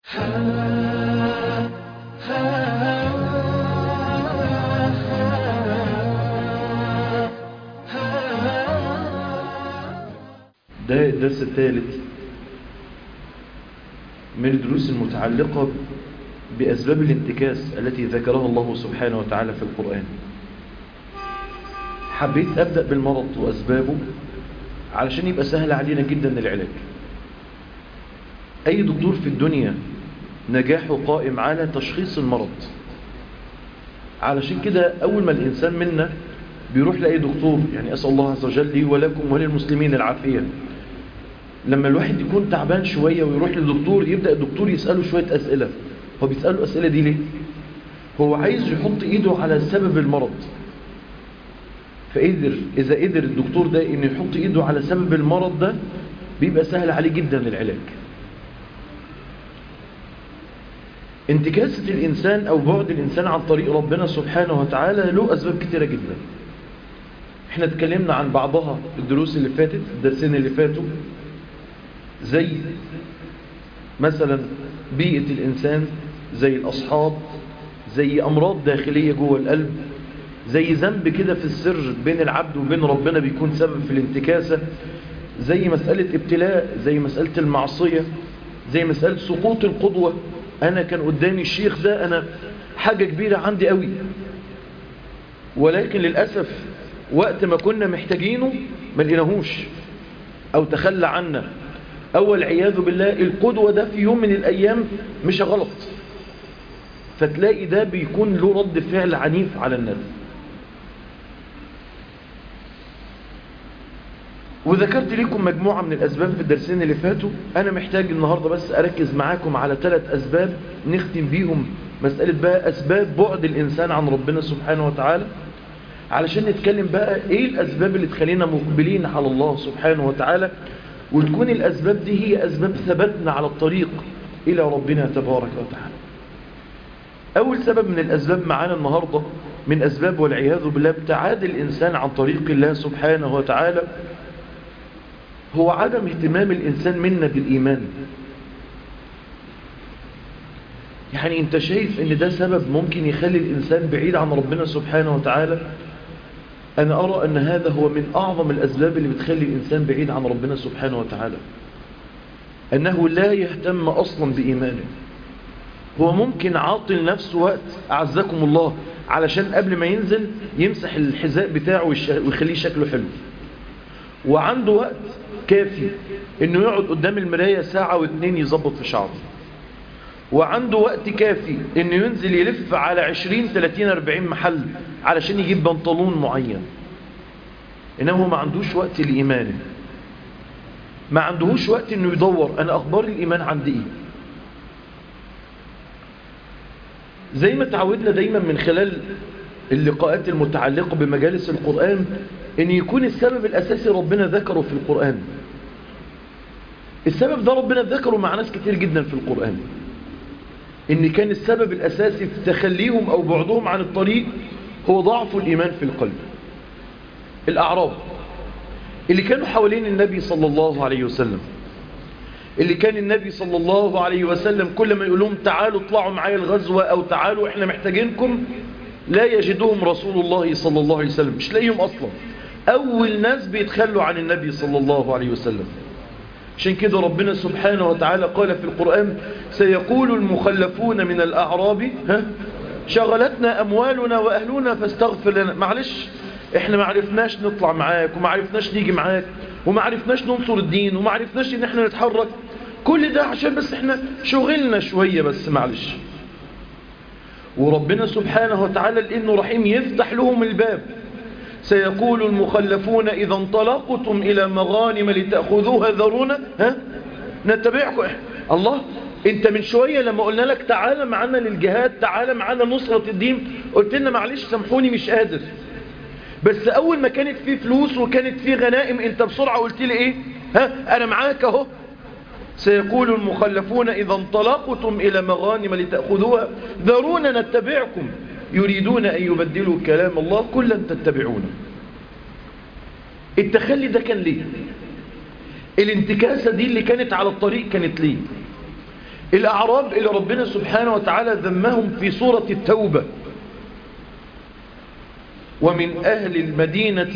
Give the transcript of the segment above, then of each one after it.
ده الدرس الثالث من الدروس المتعلقة بأسباب الانتكاس التي ذكرها الله سبحانه وتعالى في القرآن حبيت أبدأ بالمرض وأسبابه علشان يبقى سهل علينا جدا العلاج أي دكتور في الدنيا نجاحه قائم على تشخيص المرض علشان كده أول ما الإنسان منا بيروح لأي دكتور يعني أسأل الله عز وجل لي ولكم وللمسلمين العافية لما الواحد يكون تعبان شوية ويروح للدكتور يبدأ الدكتور يسأله شوية أسئلة هو بيسأله أسئلة دي ليه هو عايز يحط إيده على سبب المرض فقدر إذا قدر الدكتور ده إنه يحط إيده على سبب المرض ده بيبقى سهل عليه جدا العلاج انتكاسة الإنسان أو بعد الإنسان عن طريق ربنا سبحانه وتعالى له أسباب كتيرة جدا احنا اتكلمنا عن بعضها الدروس اللي فاتت الدرسين اللي فاتوا زي مثلا بيئة الإنسان زي الأصحاب زي أمراض داخلية جوه القلب زي ذنب كده في السر بين العبد وبين ربنا بيكون سبب في الانتكاسة زي مسألة ابتلاء زي مسألة المعصية زي مسألة سقوط القدوة أنا كان قدامي الشيخ ده أنا حاجة كبيرة عندي قوي ولكن للأسف وقت ما كنا محتاجينه ما لقيناهوش أو تخلى عنا أو العياذ بالله القدوة ده في يوم من الأيام مش غلط فتلاقي ده بيكون له رد فعل عنيف على الناس وذكرت لكم مجموعة من الأسباب في الدرسين اللي فاتوا أنا محتاج النهاردة بس أركز معاكم على ثلاث أسباب نختم بيهم مسألة بقى أسباب بعد الإنسان عن ربنا سبحانه وتعالى علشان نتكلم بقى إيه الأسباب اللي تخلينا مقبلين على الله سبحانه وتعالى وتكون الأسباب دي هي أسباب ثبتنا على الطريق إلى ربنا تبارك وتعالى أول سبب من الأسباب معانا النهاردة من أسباب والعياذ بالله ابتعاد الإنسان عن طريق الله سبحانه وتعالى هو عدم اهتمام الإنسان منا بالإيمان يعني انت شايف ان ده سبب ممكن يخلي الإنسان بعيد عن ربنا سبحانه وتعالى أنا أرى أن هذا هو من أعظم الأسباب اللي بتخلي الإنسان بعيد عن ربنا سبحانه وتعالى أنه لا يهتم أصلا بإيمانه هو ممكن عاطل نفسه وقت أعزكم الله علشان قبل ما ينزل يمسح الحذاء بتاعه ويخليه شكله حلو وعنده وقت كافي انه يقعد قدام المراية ساعة واتنين يظبط في شعره وعنده وقت كافي انه ينزل يلف على عشرين تلاتين اربعين محل علشان يجيب بنطلون معين انه ما عندوش وقت لإيمانه ما عندهوش وقت انه يدور انا اخبار الايمان عندي ايه زي ما تعودنا دايما من خلال اللقاءات المتعلقة بمجالس القرآن ان يكون السبب الاساسي ربنا ذكره في القرآن السبب ده ربنا ذكره مع ناس كتير جدا في القرآن ان كان السبب الاساسي في تخليهم او بعدهم عن الطريق هو ضعف الايمان في القلب الاعراب اللي كانوا حوالين النبي صلى الله عليه وسلم اللي كان النبي صلى الله عليه وسلم كل ما يقول لهم تعالوا اطلعوا معايا الغزوة او تعالوا احنا محتاجينكم لا يجدهم رسول الله صلى الله عليه وسلم مش لاقيهم اصلا اول ناس بيتخلوا عن النبي صلى الله عليه وسلم عشان كده ربنا سبحانه وتعالى قال في القرآن سيقول المخلفون من الأعراب ها شغلتنا أموالنا وأهلنا فاستغفر لنا معلش احنا ما عرفناش نطلع معاك وما عرفناش نيجي معاك وما عرفناش ننصر الدين وما عرفناش ان احنا نتحرك كل ده عشان بس احنا شغلنا شوية بس معلش وربنا سبحانه وتعالى لأنه رحيم يفتح لهم الباب سيقول المخلفون إذا انطلقتم إلى مغانم لتأخذوها ذرونا ها نتبعكم الله انت من شوية لما قلنا لك تعالى معنا للجهاد تعالى معنا نصرة الدين قلت لنا معلش سامحوني مش قادر بس اول ما كانت فيه فلوس وكانت فيه غنائم انت بسرعة قلت لي ايه ها انا معاك اهو سيقول المخلفون إذا انطلقتم إلى مغانم لتأخذوها ذرونا نتبعكم يريدون أن يبدلوا كلام الله كلا تتبعونه التخلي ده كان ليه الانتكاسة دي اللي كانت على الطريق كانت ليه الأعراب اللي ربنا سبحانه وتعالى ذمهم في سورة التوبة ومن أهل المدينة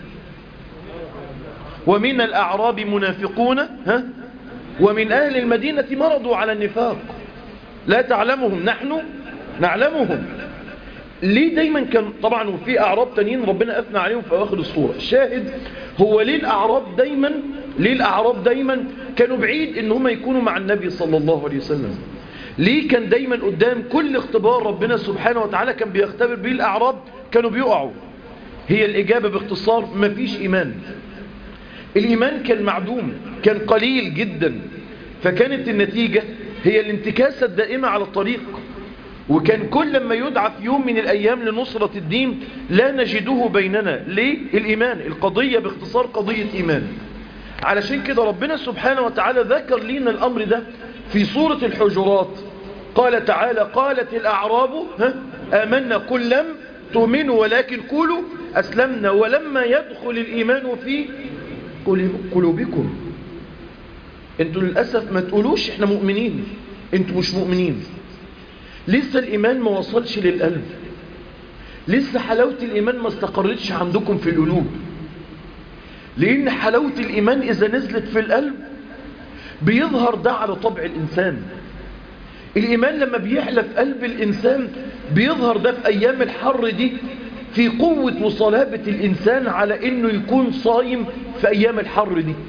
ومن الأعراب منافقون ها ومن أهل المدينة مرضوا على النفاق لا تعلمهم نحن نعلمهم ليه دايما كان طبعا وفي أعراب تانيين ربنا أثنى عليهم في أواخر الصورة الشاهد هو ليه الأعراب دايما ليه الأعراب دايما كانوا بعيد إن هم يكونوا مع النبي صلى الله عليه وسلم ليه كان دايما قدام كل اختبار ربنا سبحانه وتعالى كان بيختبر به الأعراب كانوا بيقعوا هي الإجابة باختصار مفيش إيمان الإيمان كان معدوم كان قليل جدا فكانت النتيجة هي الانتكاسة الدائمة على الطريق وكان كل ما يدعى في يوم من الأيام لنصرة الدين لا نجده بيننا ليه؟ الإيمان القضية باختصار قضية إيمان علشان كده ربنا سبحانه وتعالى ذكر لنا الأمر ده في سورة الحجرات قال تعالى قالت الأعراب ها آمنا قل لم تؤمنوا ولكن قولوا أسلمنا ولما يدخل الإيمان في قلوبكم انتوا للأسف ما تقولوش احنا مؤمنين انتوا مش مؤمنين لسه الإيمان ما وصلش للقلب لسه حلاوة الإيمان ما استقرتش عندكم في القلوب لأن حلاوة الإيمان إذا نزلت في القلب بيظهر ده على طبع الإنسان الإيمان لما بيحلى في قلب الإنسان بيظهر ده في أيام الحر دي في قوة وصلابة الإنسان على إنه يكون صايم في أيام الحر دي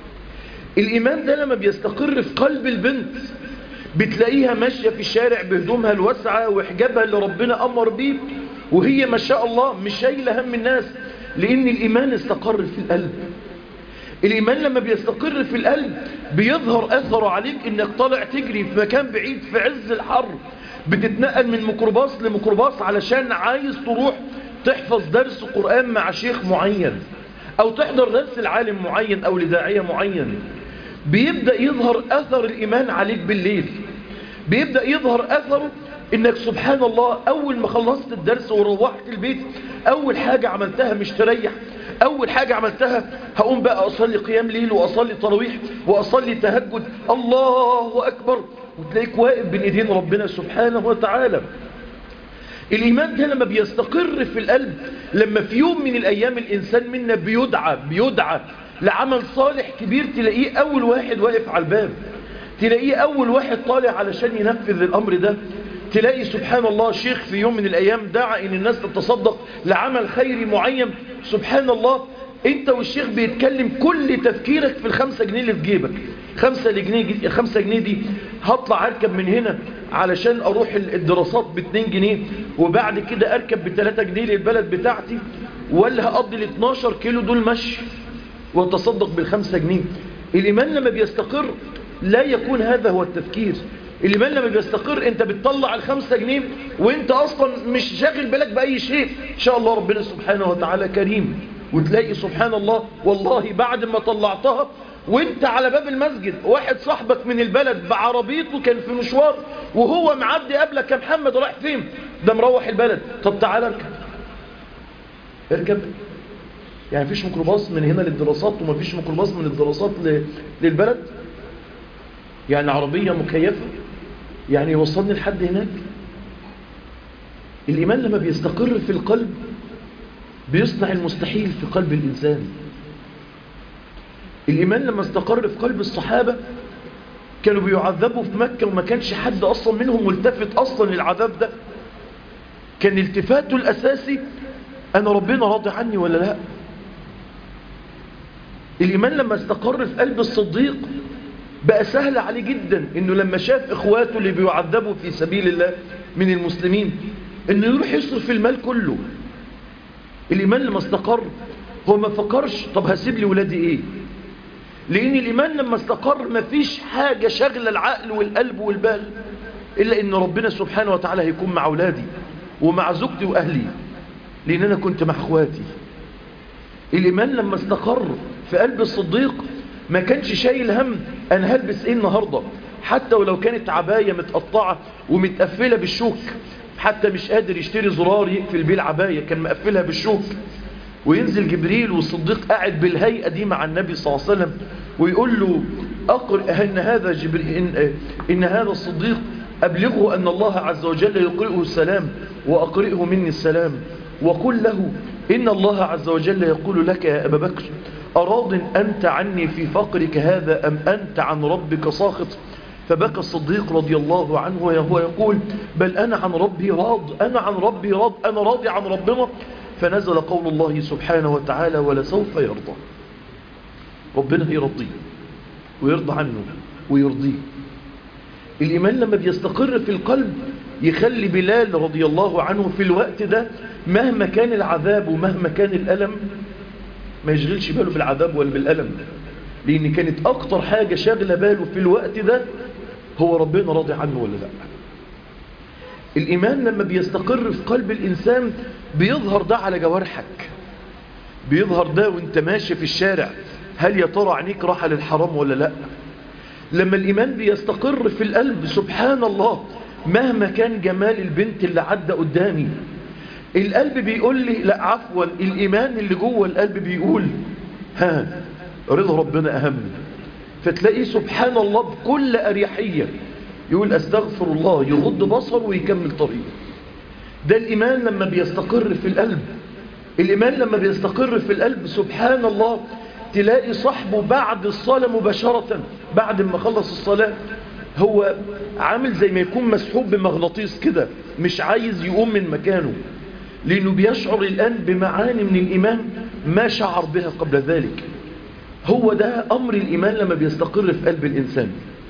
الإيمان ده لما بيستقر في قلب البنت بتلاقيها ماشية في الشارع بهدومها الواسعة وحجابها اللي ربنا أمر بيه وهي ما شاء الله مش شايلة هم الناس لأن الإيمان استقر في القلب الإيمان لما بيستقر في القلب بيظهر أثره عليك إنك طالع تجري في مكان بعيد في عز الحر بتتنقل من ميكروباص لميكروباص علشان عايز تروح تحفظ درس قرآن مع شيخ معين أو تحضر درس العالم معين أو لداعية معين بيبدأ يظهر أثر الإيمان عليك بالليل بيبدأ يظهر أثره إنك سبحان الله أول ما خلصت الدرس وروحت البيت أول حاجة عملتها مش تريح أول حاجة عملتها هقوم بقى أصلي قيام ليل وأصلي تراويح وأصلي تهجد الله أكبر وتلاقيك واقف بين إيدين ربنا سبحانه وتعالى الإيمان ده لما بيستقر في القلب لما في يوم من الأيام الإنسان منا بيدعى بيدعى لعمل صالح كبير تلاقيه أول واحد واقف على الباب تلاقيه أول واحد طالع علشان ينفذ الأمر ده تلاقي سبحان الله شيخ في يوم من الأيام دعا إن الناس تتصدق لعمل خيري معين سبحان الله انت والشيخ بيتكلم كل تفكيرك في الخمسة جنيه اللي في جيبك خمسة جنيه, خمسة جنيه دي هطلع اركب من هنا علشان اروح الدراسات باتنين جنيه وبعد كده اركب بتلاتة جنيه للبلد بتاعتي ولا هقضي ال 12 كيلو دول مشي وتصدق بالخمسة جنيه الإيمان لما بيستقر لا يكون هذا هو التفكير الإيمان لما بيستقر انت بتطلع الخمسة جنيه وانت اصلا مش شاغل بالك بأي شيء ان شاء الله ربنا سبحانه وتعالى كريم وتلاقي سبحان الله والله بعد ما طلعتها وانت على باب المسجد واحد صاحبك من البلد بعربيته كان في مشوار وهو معدي قبلك يا محمد رايح فين ده مروح البلد طب تعالى اركب اركب يعني مفيش ميكروباص من هنا للدراسات ومفيش ميكروباص من الدراسات للبلد يعني عربية مكيفة يعني يوصلني لحد هناك الإيمان لما بيستقر في القلب بيصنع المستحيل في قلب الإنسان الإيمان لما استقر في قلب الصحابة كانوا بيعذبوا في مكة وما كانش حد أصلا منهم ملتفت أصلا للعذاب ده كان التفاته الأساسي أنا ربنا راضي عني ولا لا الإيمان لما استقر في قلب الصديق بقى سهل عليه جدا انه لما شاف اخواته اللي بيعذبوا في سبيل الله من المسلمين انه يروح يصرف المال كله الايمان لما استقر هو ما فكرش طب هسيب لي ولادي ايه لان الايمان لما استقر ما فيش حاجة شغلة العقل والقلب والبال الا ان ربنا سبحانه وتعالى هيكون مع اولادي ومع زوجتي واهلي لان انا كنت مع اخواتي الايمان لما استقر في قلب الصديق ما كانش شايل هم انا هلبس ايه النهاردة حتى ولو كانت عباية متقطعة ومتقفلة بالشوك حتى مش قادر يشتري زرار يقفل بيه العباية كان مقفلها بالشوك وينزل جبريل والصديق قاعد بالهيئة دي مع النبي صلى الله عليه وسلم ويقول له أقر إن هذا جبريل إن, إن هذا الصديق أبلغه أن الله عز وجل يقرئه السلام وأقرئه مني السلام وقل له إن الله عز وجل يقول لك يا أبا بكر أراض أنت عني في فقرك هذا أم أنت عن ربك ساخط فبكى الصديق رضي الله عنه وهو يقول بل أنا عن ربي راض أنا عن ربي راض أنا راضي عن ربنا فنزل قول الله سبحانه وتعالى ولسوف يرضى ربنا يرضيه ويرضى عنه ويرضيه الإيمان لما بيستقر في القلب يخلي بلال رضي الله عنه في الوقت ده مهما كان العذاب ومهما كان الألم ما يشغلش باله بالعذاب ولا بالألم لأن كانت أكتر حاجة شاغلة باله في الوقت ده هو ربنا راضي عنه ولا لا الإيمان لما بيستقر في قلب الإنسان بيظهر ده على جوارحك بيظهر ده وانت ماشي في الشارع هل يا ترى عينيك راحة للحرام ولا لا لما الإيمان بيستقر في القلب سبحان الله مهما كان جمال البنت اللي عدى قدامي القلب بيقول لي لا عفوا الإيمان اللي جوه القلب بيقول ها رضا ربنا أهم فتلاقيه سبحان الله بكل أريحية يقول أستغفر الله يغض بصر ويكمل طريقه ده الإيمان لما بيستقر في القلب الإيمان لما بيستقر في القلب سبحان الله تلاقي صاحبه بعد الصلاة مباشرة بعد ما خلص الصلاة هو عامل زي ما يكون مسحوب بمغناطيس كده مش عايز يقوم من مكانه لأنه بيشعر الآن بمعاني من الإيمان ما شعر بها قبل ذلك هو ده أمر الإيمان لما بيستقر في قلب الإنسان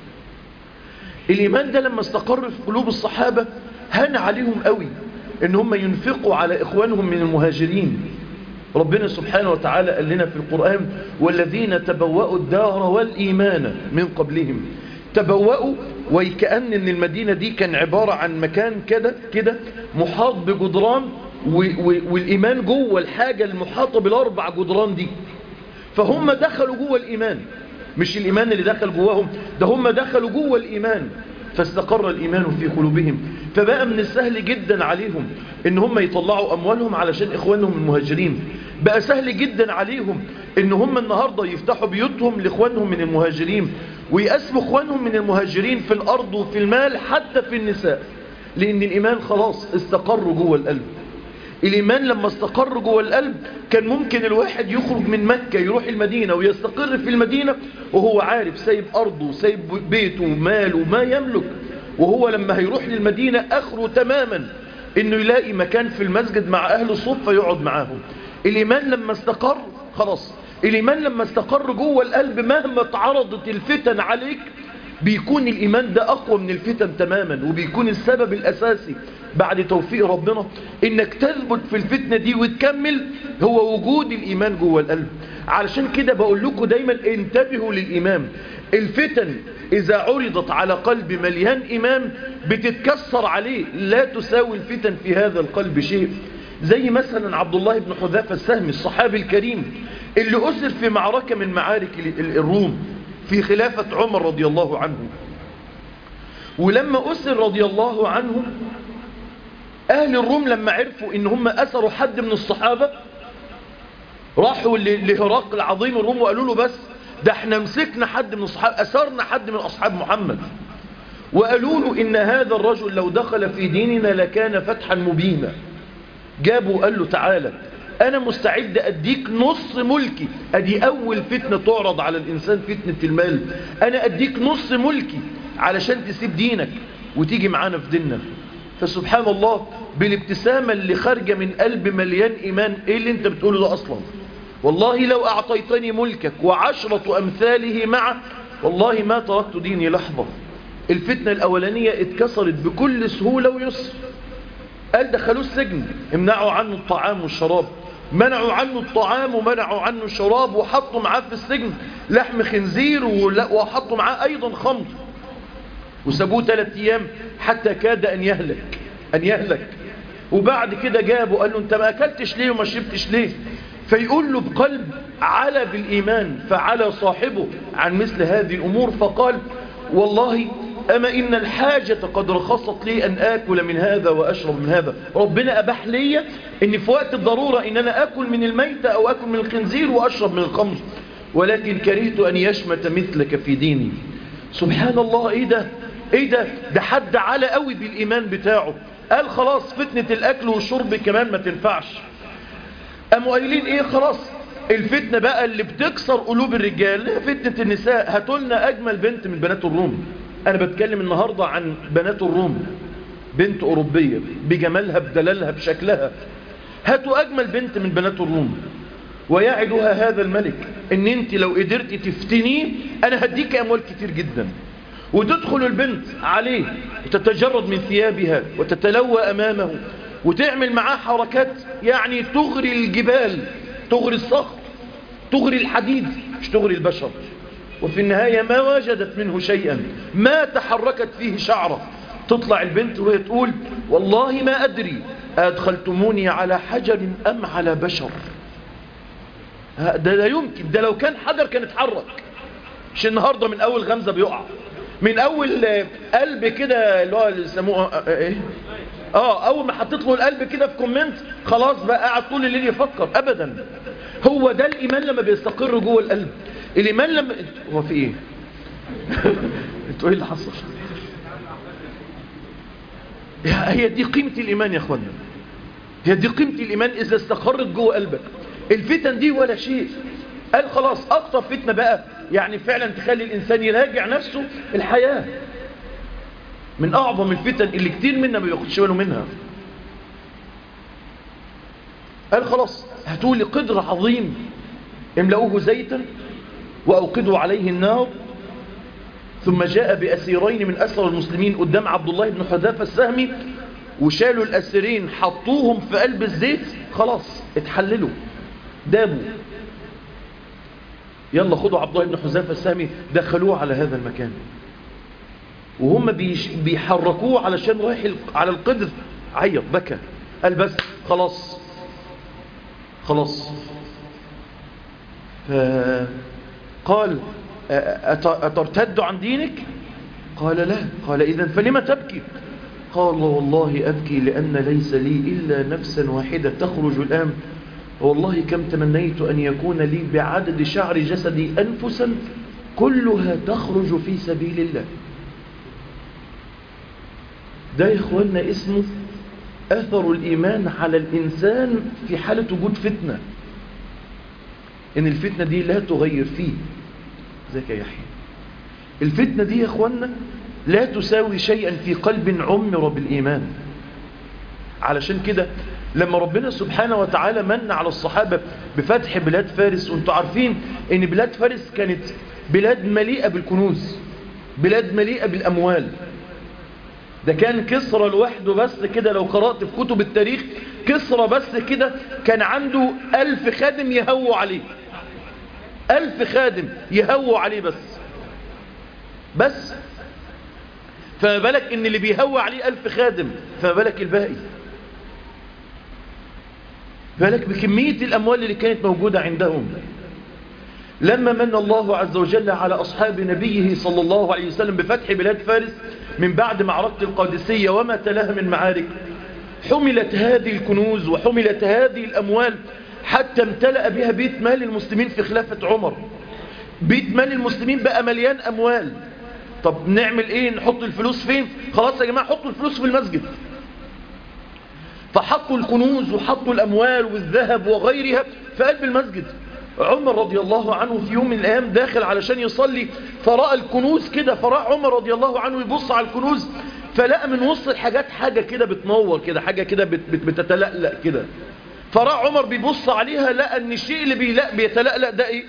الإيمان ده لما استقر في قلوب الصحابة هان عليهم قوي إن هم ينفقوا على إخوانهم من المهاجرين ربنا سبحانه وتعالى قال لنا في القرآن والذين تبوأوا الدار والإيمان من قبلهم تبوأوا وكأن ان المدينة دي كان عبارة عن مكان كده كده محاط بجدران والإيمان جوه الحاجة المحاطة بالأربع جدران دي فهم دخلوا جوه الإيمان مش الإيمان اللي دخل جواهم ده هم دخلوا جوه الإيمان فاستقر الإيمان في قلوبهم فبقى من السهل جدا عليهم ان هم يطلعوا أموالهم علشان إخوانهم المهاجرين بقى سهل جدا عليهم ان هم النهاردة يفتحوا بيوتهم لإخوانهم من المهاجرين ويقسموا إخوانهم من المهاجرين في الأرض وفي المال حتى في النساء لأن الإيمان خلاص استقر جوه القلب الإيمان لما استقر جوه القلب كان ممكن الواحد يخرج من مكة يروح المدينة ويستقر في المدينة وهو عارف سايب أرضه سايب بيته وماله ما يملك وهو لما هيروح للمدينة أخره تماما إنه يلاقي مكان في المسجد مع أهل الصفة يقعد معاهم الإيمان لما استقر خلاص الإيمان لما استقر جوه القلب مهما تعرضت الفتن عليك بيكون الإيمان ده أقوى من الفتن تماما وبيكون السبب الأساسي بعد توفيق ربنا إنك تثبت في الفتنة دي وتكمل هو وجود الإيمان جوه القلب علشان كده بقول لكم دايما انتبهوا للإيمان الفتن إذا عرضت على قلب مليان إيمان بتتكسر عليه لا تساوي الفتن في هذا القلب شيء زي مثلا عبد الله بن حذافة السهمي الصحابي الكريم اللي أسر في معركة من معارك الروم في خلافة عمر رضي الله عنه ولما أسر رضي الله عنه أهل الروم لما عرفوا إن هم أسروا حد من الصحابة راحوا لهرقل عظيم الروم وقالوا له بس ده احنا مسكنا حد من الصحابة أسرنا حد من أصحاب محمد وقالوا له إن هذا الرجل لو دخل في ديننا لكان فتحا مبينا جابوا قال له تعالى أنا مستعد أديك نص ملكي أدي أول فتنة تعرض على الإنسان فتنة المال أنا أديك نص ملكي علشان تسيب دينك وتيجي معانا في ديننا فسبحان الله بالابتسامة اللي خارجة من قلب مليان إيمان إيه اللي أنت بتقوله ده أصلا والله لو أعطيتني ملكك وعشرة أمثاله معه والله ما تركت ديني لحظة الفتنة الأولانية اتكسرت بكل سهولة ويسر قال دخلوه السجن امنعوا عنه الطعام والشراب منعوا عنه الطعام ومنعوا عنه الشراب وحطوا معاه في السجن لحم خنزير وحطوا معاه أيضا خمر وسابوه ثلاث أيام حتى كاد أن يهلك أن يهلك وبعد كده جابوا قال له أنت ما أكلتش ليه وما شربتش ليه فيقول له بقلب على بالإيمان فعلى صاحبه عن مثل هذه الأمور فقال والله أما إن الحاجة قد رخصت لي أن آكل من هذا وأشرب من هذا ربنا أباح لي أن في وقت الضرورة إن أنا آكل من الميتة أو آكل من الخنزير وأشرب من الخمر ولكن كرهت أن يشمت مثلك في ديني سبحان الله إيه ده إيه ده ده حد على قوي بالإيمان بتاعه قال خلاص فتنة الأكل والشرب كمان ما تنفعش قاموا قايلين إيه خلاص الفتنة بقى اللي بتكسر قلوب الرجال فتنة النساء هاتولنا أجمل بنت من بنات الروم أنا بتكلم النهاردة عن بنات الروم بنت أوروبية بجمالها بدلالها بشكلها هاتوا أجمل بنت من بنات الروم ويعدها هذا الملك ان انت لو قدرت تفتنيه انا هديك اموال كتير جدا وتدخل البنت عليه وتتجرد من ثيابها وتتلوى امامه وتعمل معاه حركات يعني تغري الجبال تغري الصخر تغري الحديد مش تغري البشر وفي النهاية ما وجدت منه شيئا ما تحركت فيه شعرة تطلع البنت وهي تقول والله ما أدري أدخلتموني على حجر أم على بشر ده لا يمكن ده لو كان حجر كان اتحرك مش النهاردة من أول غمزة بيقع من أول قلب كده اللي هو اللي يسموه ايه اه اول ما حطيت له القلب كده في كومنت خلاص بقى قاعد طول الليل يفكر ابدا هو ده الايمان لما بيستقر جوه القلب الايمان لما هو في ايه انتوا ايه اللي حصل هي دي قيمة الايمان يا اخوانا هي دي قيمة الايمان اذا استقرت جوه قلبك الفتن دي ولا شيء قال خلاص اكتر فتنة بقى يعني فعلا تخلي الانسان يراجع نفسه الحياة من اعظم الفتن اللي كتير منا ما بياخدش باله منها قال خلاص هاتوا لي قدر عظيم املؤوه زيتا واوقدوا عليه النار ثم جاء بأسيرين من أسر المسلمين قدام عبد الله بن حذافة السهمي وشالوا الأسيرين حطوهم في قلب الزيت خلاص اتحللوا دابوا يلا خدوا عبد الله بن حذافة السهمي دخلوه على هذا المكان وهم بيش بيحركوه علشان رايح على القدر عيط بكى قال بس خلاص خلاص قال أترتد عن دينك قال لا قال إذا فلما تبكي قال والله أبكي لأن ليس لي إلا نفسا واحدة تخرج الآن والله كم تمنيت أن يكون لي بعدد شعر جسدي أنفسا كلها تخرج في سبيل الله ده يا إخواننا اسمه أثر الإيمان على الإنسان في حالة وجود فتنة إن الفتنة دي لا تغير فيه ذاك يا يحيى الفتنة دي يا إخواننا لا تساوي شيئا في قلب عمر بالإيمان علشان كده لما ربنا سبحانه وتعالى من على الصحابة بفتح بلاد فارس وانتوا عارفين ان بلاد فارس كانت بلاد مليئة بالكنوز بلاد مليئة بالأموال ده كان كسرى لوحده بس كده لو قرأت في كتب التاريخ كسرى بس كده كان عنده ألف خادم يهووا عليه ألف خادم يهووا عليه بس بس فما بالك ان اللي بيهوى عليه ألف خادم فما بالك الباقي بالك بكمية الأموال اللي كانت موجودة عندهم لما من الله عز وجل على أصحاب نبيه صلى الله عليه وسلم بفتح بلاد فارس من بعد معركة القادسية وما تلاها من معارك حملت هذه الكنوز وحملت هذه الأموال حتى امتلأ بها بيت مال المسلمين في خلافة عمر بيت مال المسلمين بقى مليان أموال طب نعمل ايه نحط الفلوس فين خلاص يا جماعة حطوا الفلوس في المسجد فحطوا الكنوز وحطوا الأموال والذهب وغيرها في قلب المسجد عمر رضي الله عنه في يوم من الأيام داخل علشان يصلي فرأى الكنوز كده فرأى عمر رضي الله عنه يبص على الكنوز فلقى من وسط الحاجات حاجة كده بتنور كده حاجة كده بت بت بتتلألأ كده فرأى عمر بيبص عليها لقى ان الشيء اللي بيتلألأ ده ايه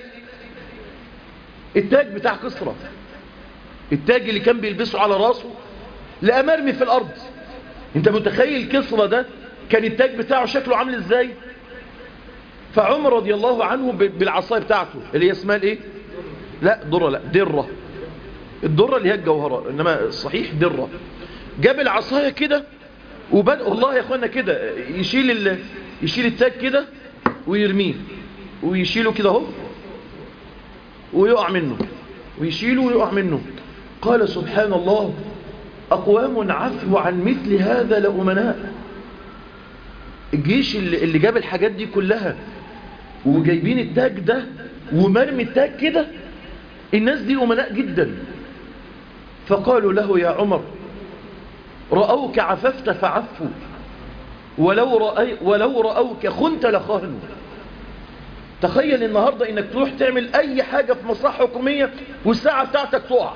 التاج بتاع كسرى التاج اللي كان بيلبسه على راسه لقى مرمي في الأرض انت متخيل كسرى ده كان التاج بتاعه شكله عامل ازاي فعمر رضي الله عنه بالعصاية بتاعته اللي هي اسمها الايه لا درة لا درة الدرة اللي هي الجوهرة انما الصحيح درة جاب العصاية كده وبدأ والله يا اخوانا كده يشيل ال... يشيل التاج كده ويرميه ويشيله كده اهو ويقع منه ويشيله ويقع منه قال سبحان الله أقوام عفوا عن مثل هذا لأمناء الجيش اللي, اللي جاب الحاجات دي كلها وجايبين التاج ده ومرمي التاج كده الناس دي أمناء جدا فقالوا له يا عمر رأوك عففت فعفوا ولو, رأي ولو رأوك خنت لخانوا تخيل النهاردة انك تروح تعمل اي حاجة في مصلحة حكومية والساعة بتاعتك تقع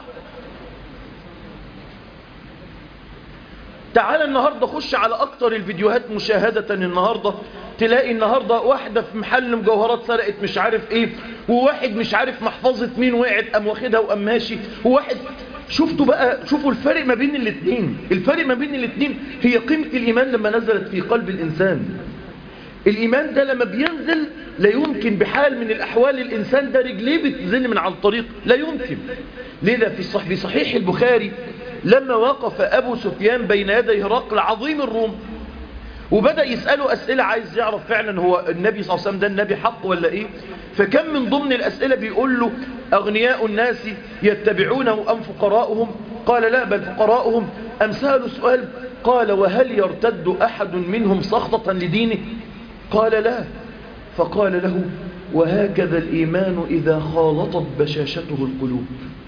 تعال النهاردة خش على اكتر الفيديوهات مشاهدة النهاردة تلاقي النهاردة واحدة في محل مجوهرات سرقت مش عارف ايه وواحد مش عارف محفظة مين وقعت ام واخدها وام ماشي وواحد شفتوا بقى شوفوا الفرق ما بين الاثنين الفرق ما بين الاثنين هي قيمة الايمان لما نزلت في قلب الانسان الايمان ده لما بينزل لا يمكن بحال من الاحوال الانسان ده رجليه بتنزل من على الطريق لا يمكن لذا في صح في صحيح البخاري لما وقف ابو سفيان بين يدي هرقل عظيم الروم وبدأ يسأله أسئلة عايز يعرف فعلا هو النبي صلى الله عليه وسلم ده النبي حق ولا إيه فكم من ضمن الأسئلة بيقول له أغنياء الناس يتبعونه أم فقراؤهم قال لا بل فقراؤهم أم سألوا سؤال قال وهل يرتد أحد منهم سخطة لدينه قال لا فقال له وهكذا الإيمان إذا خالطت بشاشته القلوب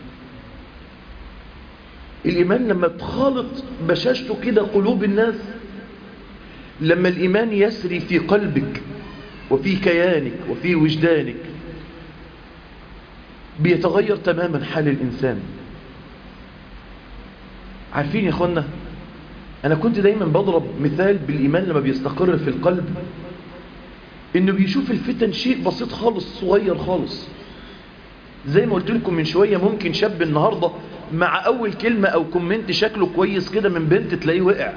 الإيمان لما تخالط بشاشته كده قلوب الناس لما الإيمان يسري في قلبك وفي كيانك وفي وجدانك بيتغير تماما حال الإنسان عارفين يا أخوانا أنا كنت دايما بضرب مثال بالإيمان لما بيستقر في القلب إنه بيشوف الفتن شيء بسيط خالص صغير خالص زي ما قلت لكم من شوية ممكن شاب النهاردة مع أول كلمة أو كومنت شكله كويس كده من بنت تلاقيه وقع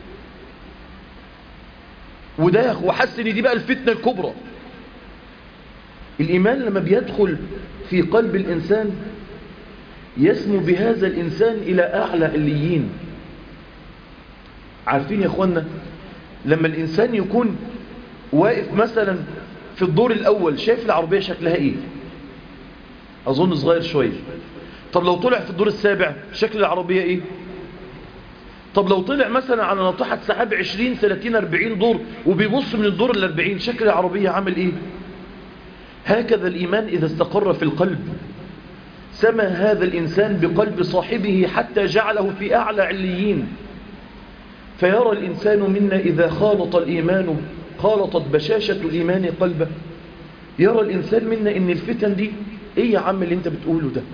وده وحس ان دي بقى الفتنة الكبرى الإيمان لما بيدخل في قلب الإنسان يسمو بهذا الإنسان إلى أعلى عليين عارفين يا أخوانا لما الإنسان يكون واقف مثلا في الدور الأول شايف العربية شكلها إيه أظن صغير شوية طب لو طلع في الدور السابع شكل العربية إيه طب لو طلع مثلا على ناطحة سحاب 20 30 40 دور وبيبص من الدور ال 40 شكل العربية عامل ايه هكذا الإيمان إذا استقر في القلب سمى هذا الإنسان بقلب صاحبه حتى جعله في أعلى عليين فيرى الإنسان منا إذا خالط الإيمان خالطت بشاشة الإيمان قلبه يرى الإنسان منا إن الفتن دي إيه يا عم اللي أنت بتقوله ده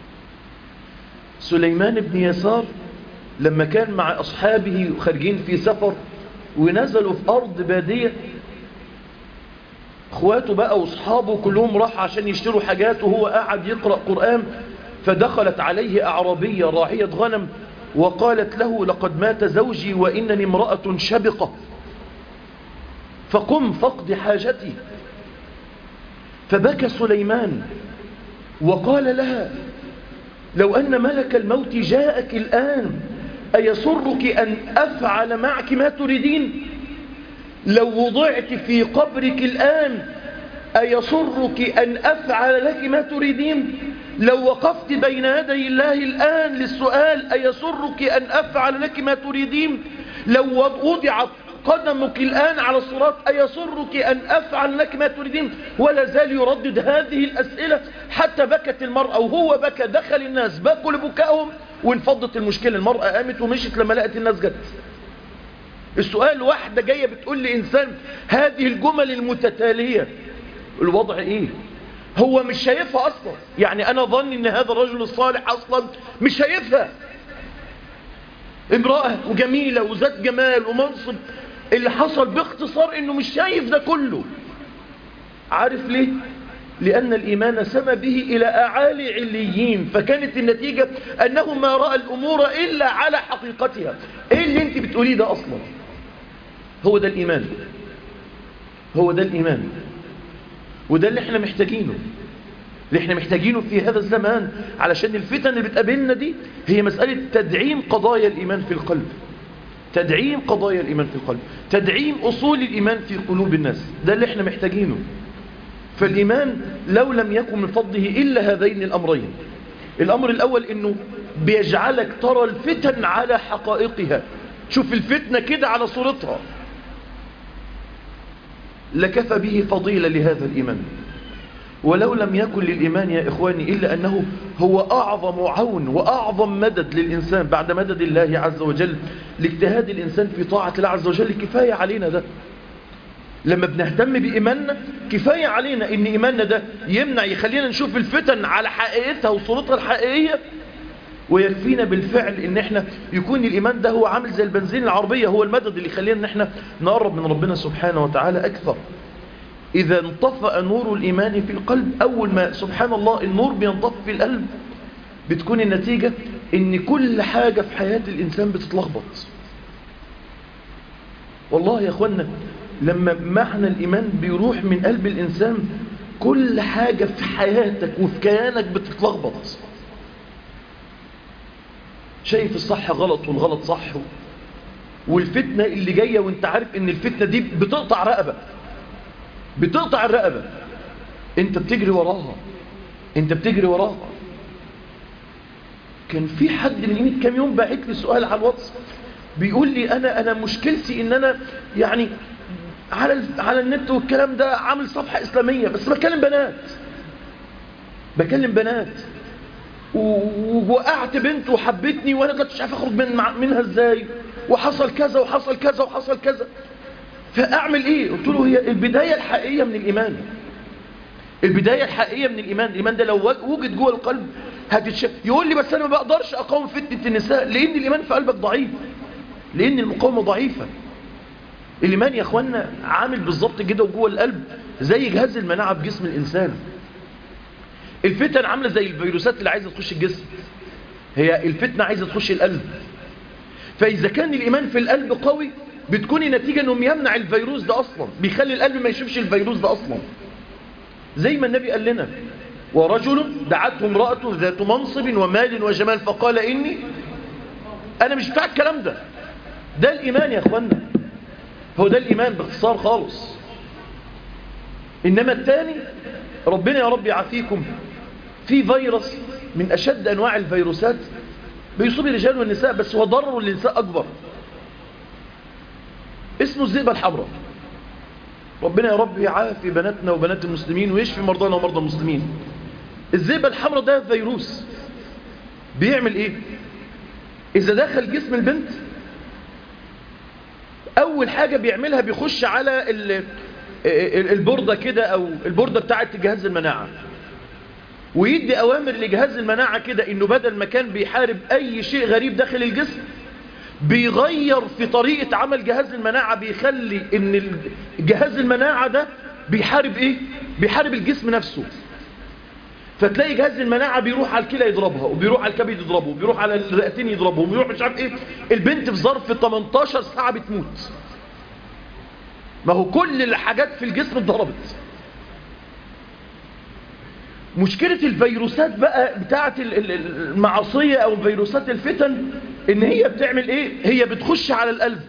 سليمان بن يسار لما كان مع أصحابه خارجين في سفر ونزلوا في أرض بادية اخواته بقى واصحابه كلهم راح عشان يشتروا حاجات وهو قاعد يقرأ قرآن فدخلت عليه أعرابية راعية غنم وقالت له لقد مات زوجي وإنني امرأة شبقة فقم فقد حاجتي فبكى سليمان وقال لها لو أن ملك الموت جاءك الآن أيسرك أن أفعل معك ما تريدين لو وضعت في قبرك الآن أيسرك أن أفعل لك ما تريدين لو وقفت بين يدي الله الآن للسؤال أيسرك أن أفعل لك ما تريدين لو وضعت قدمك الآن على الصراط أيسرك أن أفعل لك ما تريدين ولا زال يردد هذه الأسئلة حتى بكت المرأة وهو بكى دخل الناس بكوا لبكائهم وانفضت المشكلة المرأة قامت ومشت لما لقت الناس جت السؤال واحدة جاية بتقول لإنسان هذه الجمل المتتالية الوضع إيه هو مش شايفها أصلا يعني أنا ظني أن هذا الرجل الصالح أصلا مش شايفها امرأة وجميلة وذات جمال ومنصب اللي حصل باختصار انه مش شايف ده كله عارف ليه لأن الإيمان سمى به إلى أعالي عليين فكانت النتيجة أنه ما رأى الأمور إلا على حقيقتها إيه اللي أنت بتقوليه ده أصلا هو ده الإيمان هو ده الإيمان وده اللي احنا محتاجينه اللي احنا محتاجينه في هذا الزمان علشان الفتن اللي بتقابلنا دي هي مسألة تدعيم قضايا الإيمان في القلب تدعيم قضايا الإيمان في القلب تدعيم أصول الإيمان في قلوب الناس ده اللي احنا محتاجينه فالإيمان لو لم يكن من فضله إلا هذين الأمرين الأمر الأول أنه بيجعلك ترى الفتن على حقائقها شوف الفتنة كده على صورتها لكفى به فضيلة لهذا الإيمان ولو لم يكن للإيمان يا إخواني إلا أنه هو أعظم عون وأعظم مدد للإنسان بعد مدد الله عز وجل لاجتهاد الإنسان في طاعة الله عز وجل كفاية علينا ده لما بنهتم بإيماننا كفاية علينا إن إيماننا ده يمنع يخلينا نشوف الفتن على حقيقتها وصورتها الحقيقية ويكفينا بالفعل ان احنا يكون الايمان ده هو عامل زي البنزين العربية هو المدد اللي يخلينا ان احنا نقرب من ربنا سبحانه وتعالى اكثر اذا انطفأ نور الايمان في القلب اول ما سبحان الله النور بينطفئ في القلب بتكون النتيجة ان كل حاجة في حياة الانسان بتتلخبط والله يا اخوانا لما معنى الايمان بيروح من قلب الانسان كل حاجة في حياتك وفي كيانك بتتلخبط شايف الصح غلط والغلط صح والفتنة اللي جاية وانت عارف ان الفتنة دي بتقطع رقبة بتقطع الرقبة انت بتجري وراها انت بتجري وراها كان في حد من قيمة كام يوم باعت لي سؤال على الواتس بيقول لي انا انا مشكلتي ان انا يعني على على النت والكلام ده عامل صفحة اسلامية بس بكلم بنات بكلم بنات ووقعت بنت وحبتني وانا كنت مش عارف اخرج من منها ازاي وحصل كذا وحصل كذا وحصل كذا فاعمل ايه قلت له هي البدايه الحقيقيه من الايمان البدايه الحقيقيه من الايمان الايمان ده لو وجد جوه القلب هتتشاف يقول لي بس انا ما بقدرش اقاوم فتنه النساء لان الايمان في قلبك ضعيف لان المقاومه ضعيفه الايمان يا اخوانا عامل بالظبط كده جوه القلب زي جهاز المناعه في جسم الانسان الفتن عاملة زي الفيروسات اللي عايزة تخش الجسم هي الفتنة عايزة تخش القلب فإذا كان الإيمان في القلب قوي بتكون النتيجة أنه يمنع الفيروس ده أصلا بيخلي القلب ما يشوفش الفيروس ده أصلا زي ما النبي قال لنا ورجل دعته امرأة ذات منصب ومال وجمال فقال إني أنا مش بتاع الكلام ده ده الإيمان يا أخوانا هو ده الإيمان باختصار خالص إنما الثاني ربنا يا رب يعافيكم في فيروس من أشد أنواع الفيروسات بيصيب الرجال والنساء بس هو ضرره للنساء أكبر اسمه الذئبة الحمراء ربنا يا رب يعافي بناتنا وبنات المسلمين ويشفي مرضانا ومرضى المسلمين الذئبة الحمراء ده فيروس بيعمل ايه اذا دخل جسم البنت اول حاجة بيعملها بيخش على البوردة كده او البوردة بتاعت جهاز المناعة ويدي اوامر لجهاز المناعة كده انه بدل ما كان بيحارب اي شيء غريب داخل الجسم بيغير في طريقة عمل جهاز المناعة بيخلي ان جهاز المناعة ده بيحارب ايه بيحارب الجسم نفسه فتلاقي جهاز المناعة بيروح على الكلى يضربها وبيروح على الكبد يضربه وبيروح على الرئتين يضربه وبيروح مش عارف ايه البنت في ظرف 18 ساعة بتموت ما هو كل الحاجات في الجسم اتضربت مشكلة الفيروسات بقى بتاعت المعصية او فيروسات الفتن ان هي بتعمل ايه هي بتخش على القلب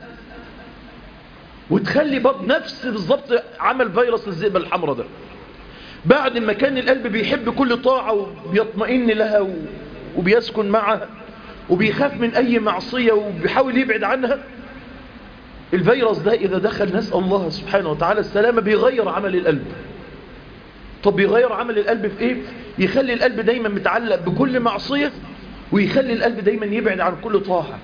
وتخلي برضه نفس بالظبط عمل فيروس الذئبة الحمراء ده بعد ما كان القلب بيحب كل طاعة وبيطمئن لها وبيسكن معها وبيخاف من اي معصية وبيحاول يبعد عنها الفيروس ده اذا دخل نسأل الله سبحانه وتعالى السلامة بيغير عمل القلب طب بيغير عمل القلب في ايه يخلي القلب دايما متعلق بكل معصية ويخلي القلب دايما يبعد عن كل طاعة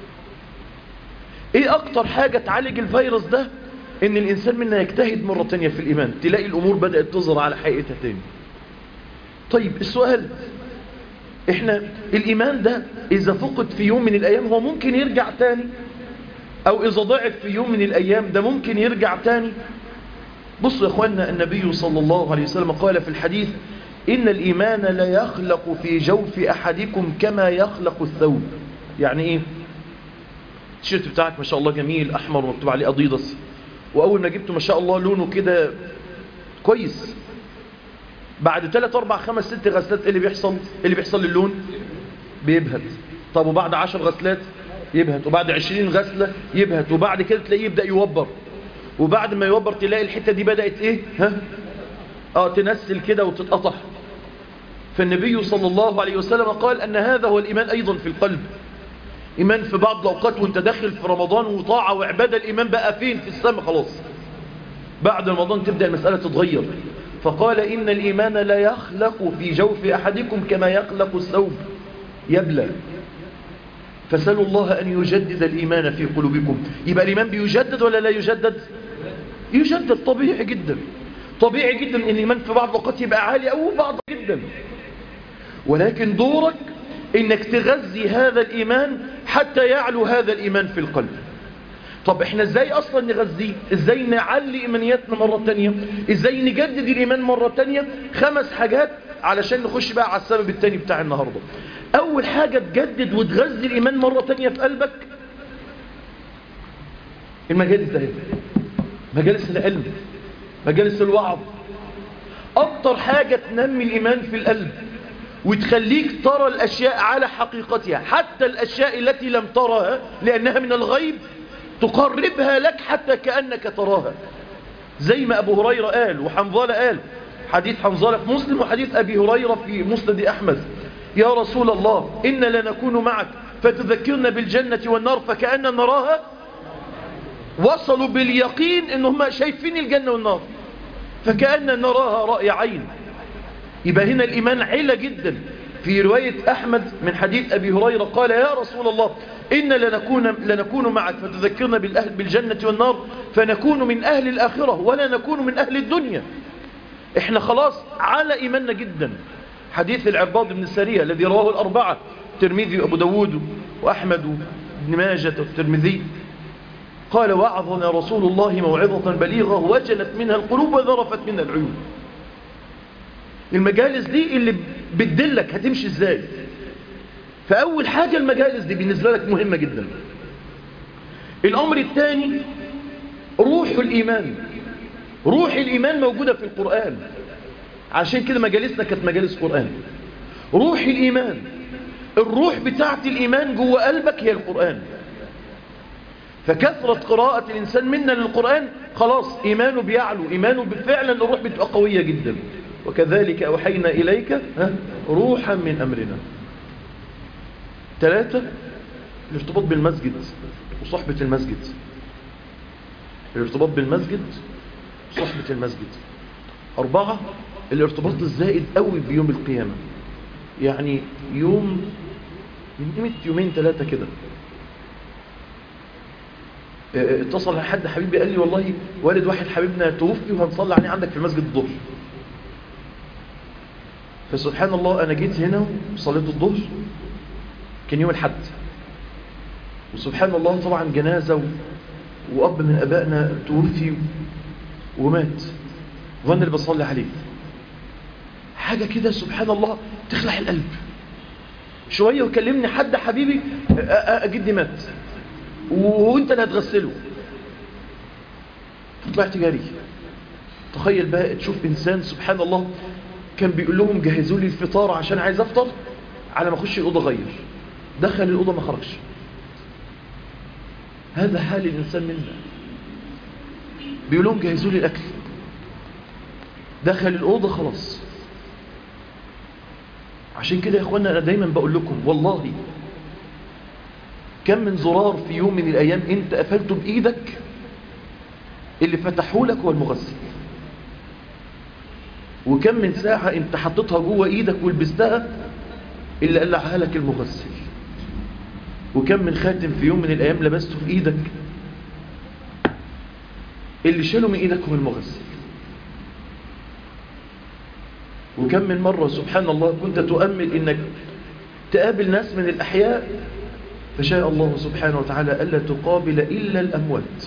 ايه اكتر حاجة تعالج الفيروس ده ان الانسان منا يجتهد مرة تانية في الايمان تلاقي الامور بدأت تظهر على حقيقتها تاني طيب السؤال احنا الايمان ده اذا فقد في يوم من الايام هو ممكن يرجع تاني او اذا ضعف في يوم من الايام ده ممكن يرجع تاني بصوا يا اخوانا النبي صلى الله عليه وسلم قال في الحديث إن الإيمان لا يخلق في جوف أحدكم كما يخلق الثوب يعني إيه التيشيرت بتاعك ما شاء الله جميل أحمر ومكتوب عليه أديداس وأول ما جبته ما شاء الله لونه كده كويس بعد 3 4 5 6 غسلات ايه اللي بيحصل ايه اللي بيحصل للون بيبهت طب وبعد 10 غسلات يبهت وبعد 20 غسلة يبهت وبعد كده تلاقيه يبدأ يوبر وبعد ما يوبر تلاقي الحتة دي بدأت ايه ها اه تنسل كده وتتقطع فالنبي صلى الله عليه وسلم قال أن هذا هو الإيمان أيضا في القلب إيمان في بعض الأوقات وانت داخل في رمضان وطاعة وعبادة الإيمان بقى فين في السماء خلاص بعد رمضان تبدأ المسألة تتغير فقال إن الإيمان لا يخلق في جوف أحدكم كما يخلق الثوب يبلى فسألوا الله أن يجدد الإيمان في قلوبكم يبقى الإيمان بيجدد ولا لا يجدد يجدد طبيعي جدا طبيعي جدا ان الايمان في بعض الاوقات يبقى عالي او بعض جدا ولكن دورك انك تغذي هذا الايمان حتى يعلو هذا الايمان في القلب طب احنا ازاي اصلا نغذيه ازاي نعلي ايمانياتنا مرة تانية ازاي نجدد الايمان مرة تانية خمس حاجات علشان نخش بقى على السبب التاني بتاع النهاردة اول حاجة تجدد وتغذي الايمان مرة تانية في قلبك المجالس ده مجالس العلم مجالس الوعظ أكتر حاجة تنمي الإيمان في القلب وتخليك ترى الأشياء على حقيقتها حتى الأشياء التي لم ترها لأنها من الغيب تقربها لك حتى كأنك تراها زي ما أبو هريرة قال وحنظلة قال حديث حنظلة في مسلم وحديث أبي هريرة في مسند أحمد يا رسول الله إن لنكون معك فتذكرنا بالجنة والنار فكأن نراها وصلوا باليقين انهم شايفين الجنة والنار فكأن نراها رأي عين يبقى هنا الإيمان علا جدا في رواية أحمد من حديث أبي هريرة قال يا رسول الله إن لنكون, لنكون معك فتذكرنا بالأهل بالجنة والنار فنكون من أهل الآخرة ولا نكون من أهل الدنيا إحنا خلاص على إيماننا جدا حديث العباد بن السرية الذي رواه الأربعة الترمذي وأبو داود وأحمد بن ماجة والترمذي قال وعظنا رسول الله موعظة بليغة وجلت منها القلوب وذرفت منها العيون المجالس دي اللي بتدلك هتمشي ازاي فأول حاجة المجالس دي بالنسبة لك مهمة جدا الأمر الثاني روح الإيمان روح الإيمان موجودة في القرآن عشان كده مجالسنا كانت مجالس قرآن روح الإيمان الروح بتاعت الإيمان جوه قلبك هي القرآن فكثرة قراءة الإنسان منا للقرآن خلاص إيمانه بيعلو إيمانه فعلا الروح بتبقى قوية جدا وكذلك أوحينا إليك روحا من أمرنا ثلاثة الارتباط بالمسجد وصحبة المسجد الارتباط بالمسجد وصحبة المسجد أربعة الارتباط الزائد قوي بيوم القيامة يعني يوم من قيمة يومين ثلاثة كده اتصل حد حبيبي قال لي والله والد واحد حبيبنا توفي وهنصلي عليه عندك في المسجد الظهر فسبحان الله انا جيت هنا وصليت الظهر كان يوم الحد وسبحان الله طبعا جنازة وأب من أبائنا توفي ومات وانا اللي بصلي عليه حاجة كده سبحان الله تخلع القلب شوية وكلمني حد حبيبي جدي مات وانت اللي هتغسله طلعت جاري تخيل بقى تشوف انسان سبحان الله كان بيقول لهم جهزوا لي الفطار عشان عايز افطر على ما اخش الاوضه غير دخل الاوضه ما خرجش هذا حال الانسان منا بيقول لهم جهزوا لي الاكل دخل الاوضه خلاص عشان كده يا اخوانا انا دايما بقول لكم والله كم من زرار في يوم من الأيام أنت قفلته بإيدك اللي فتحه لك هو المغسل وكم من ساعة أنت حطيتها جوه إيدك ولبستها اللي قلعها لك المغسل وكم من خاتم في يوم من الأيام لبسته في إيدك اللي شاله من إيدك هو المغسل وكم من مرة سبحان الله كنت تؤمل إنك تقابل ناس من الأحياء فشاء الله سبحانه وتعالى ألا تقابل إلا الأموات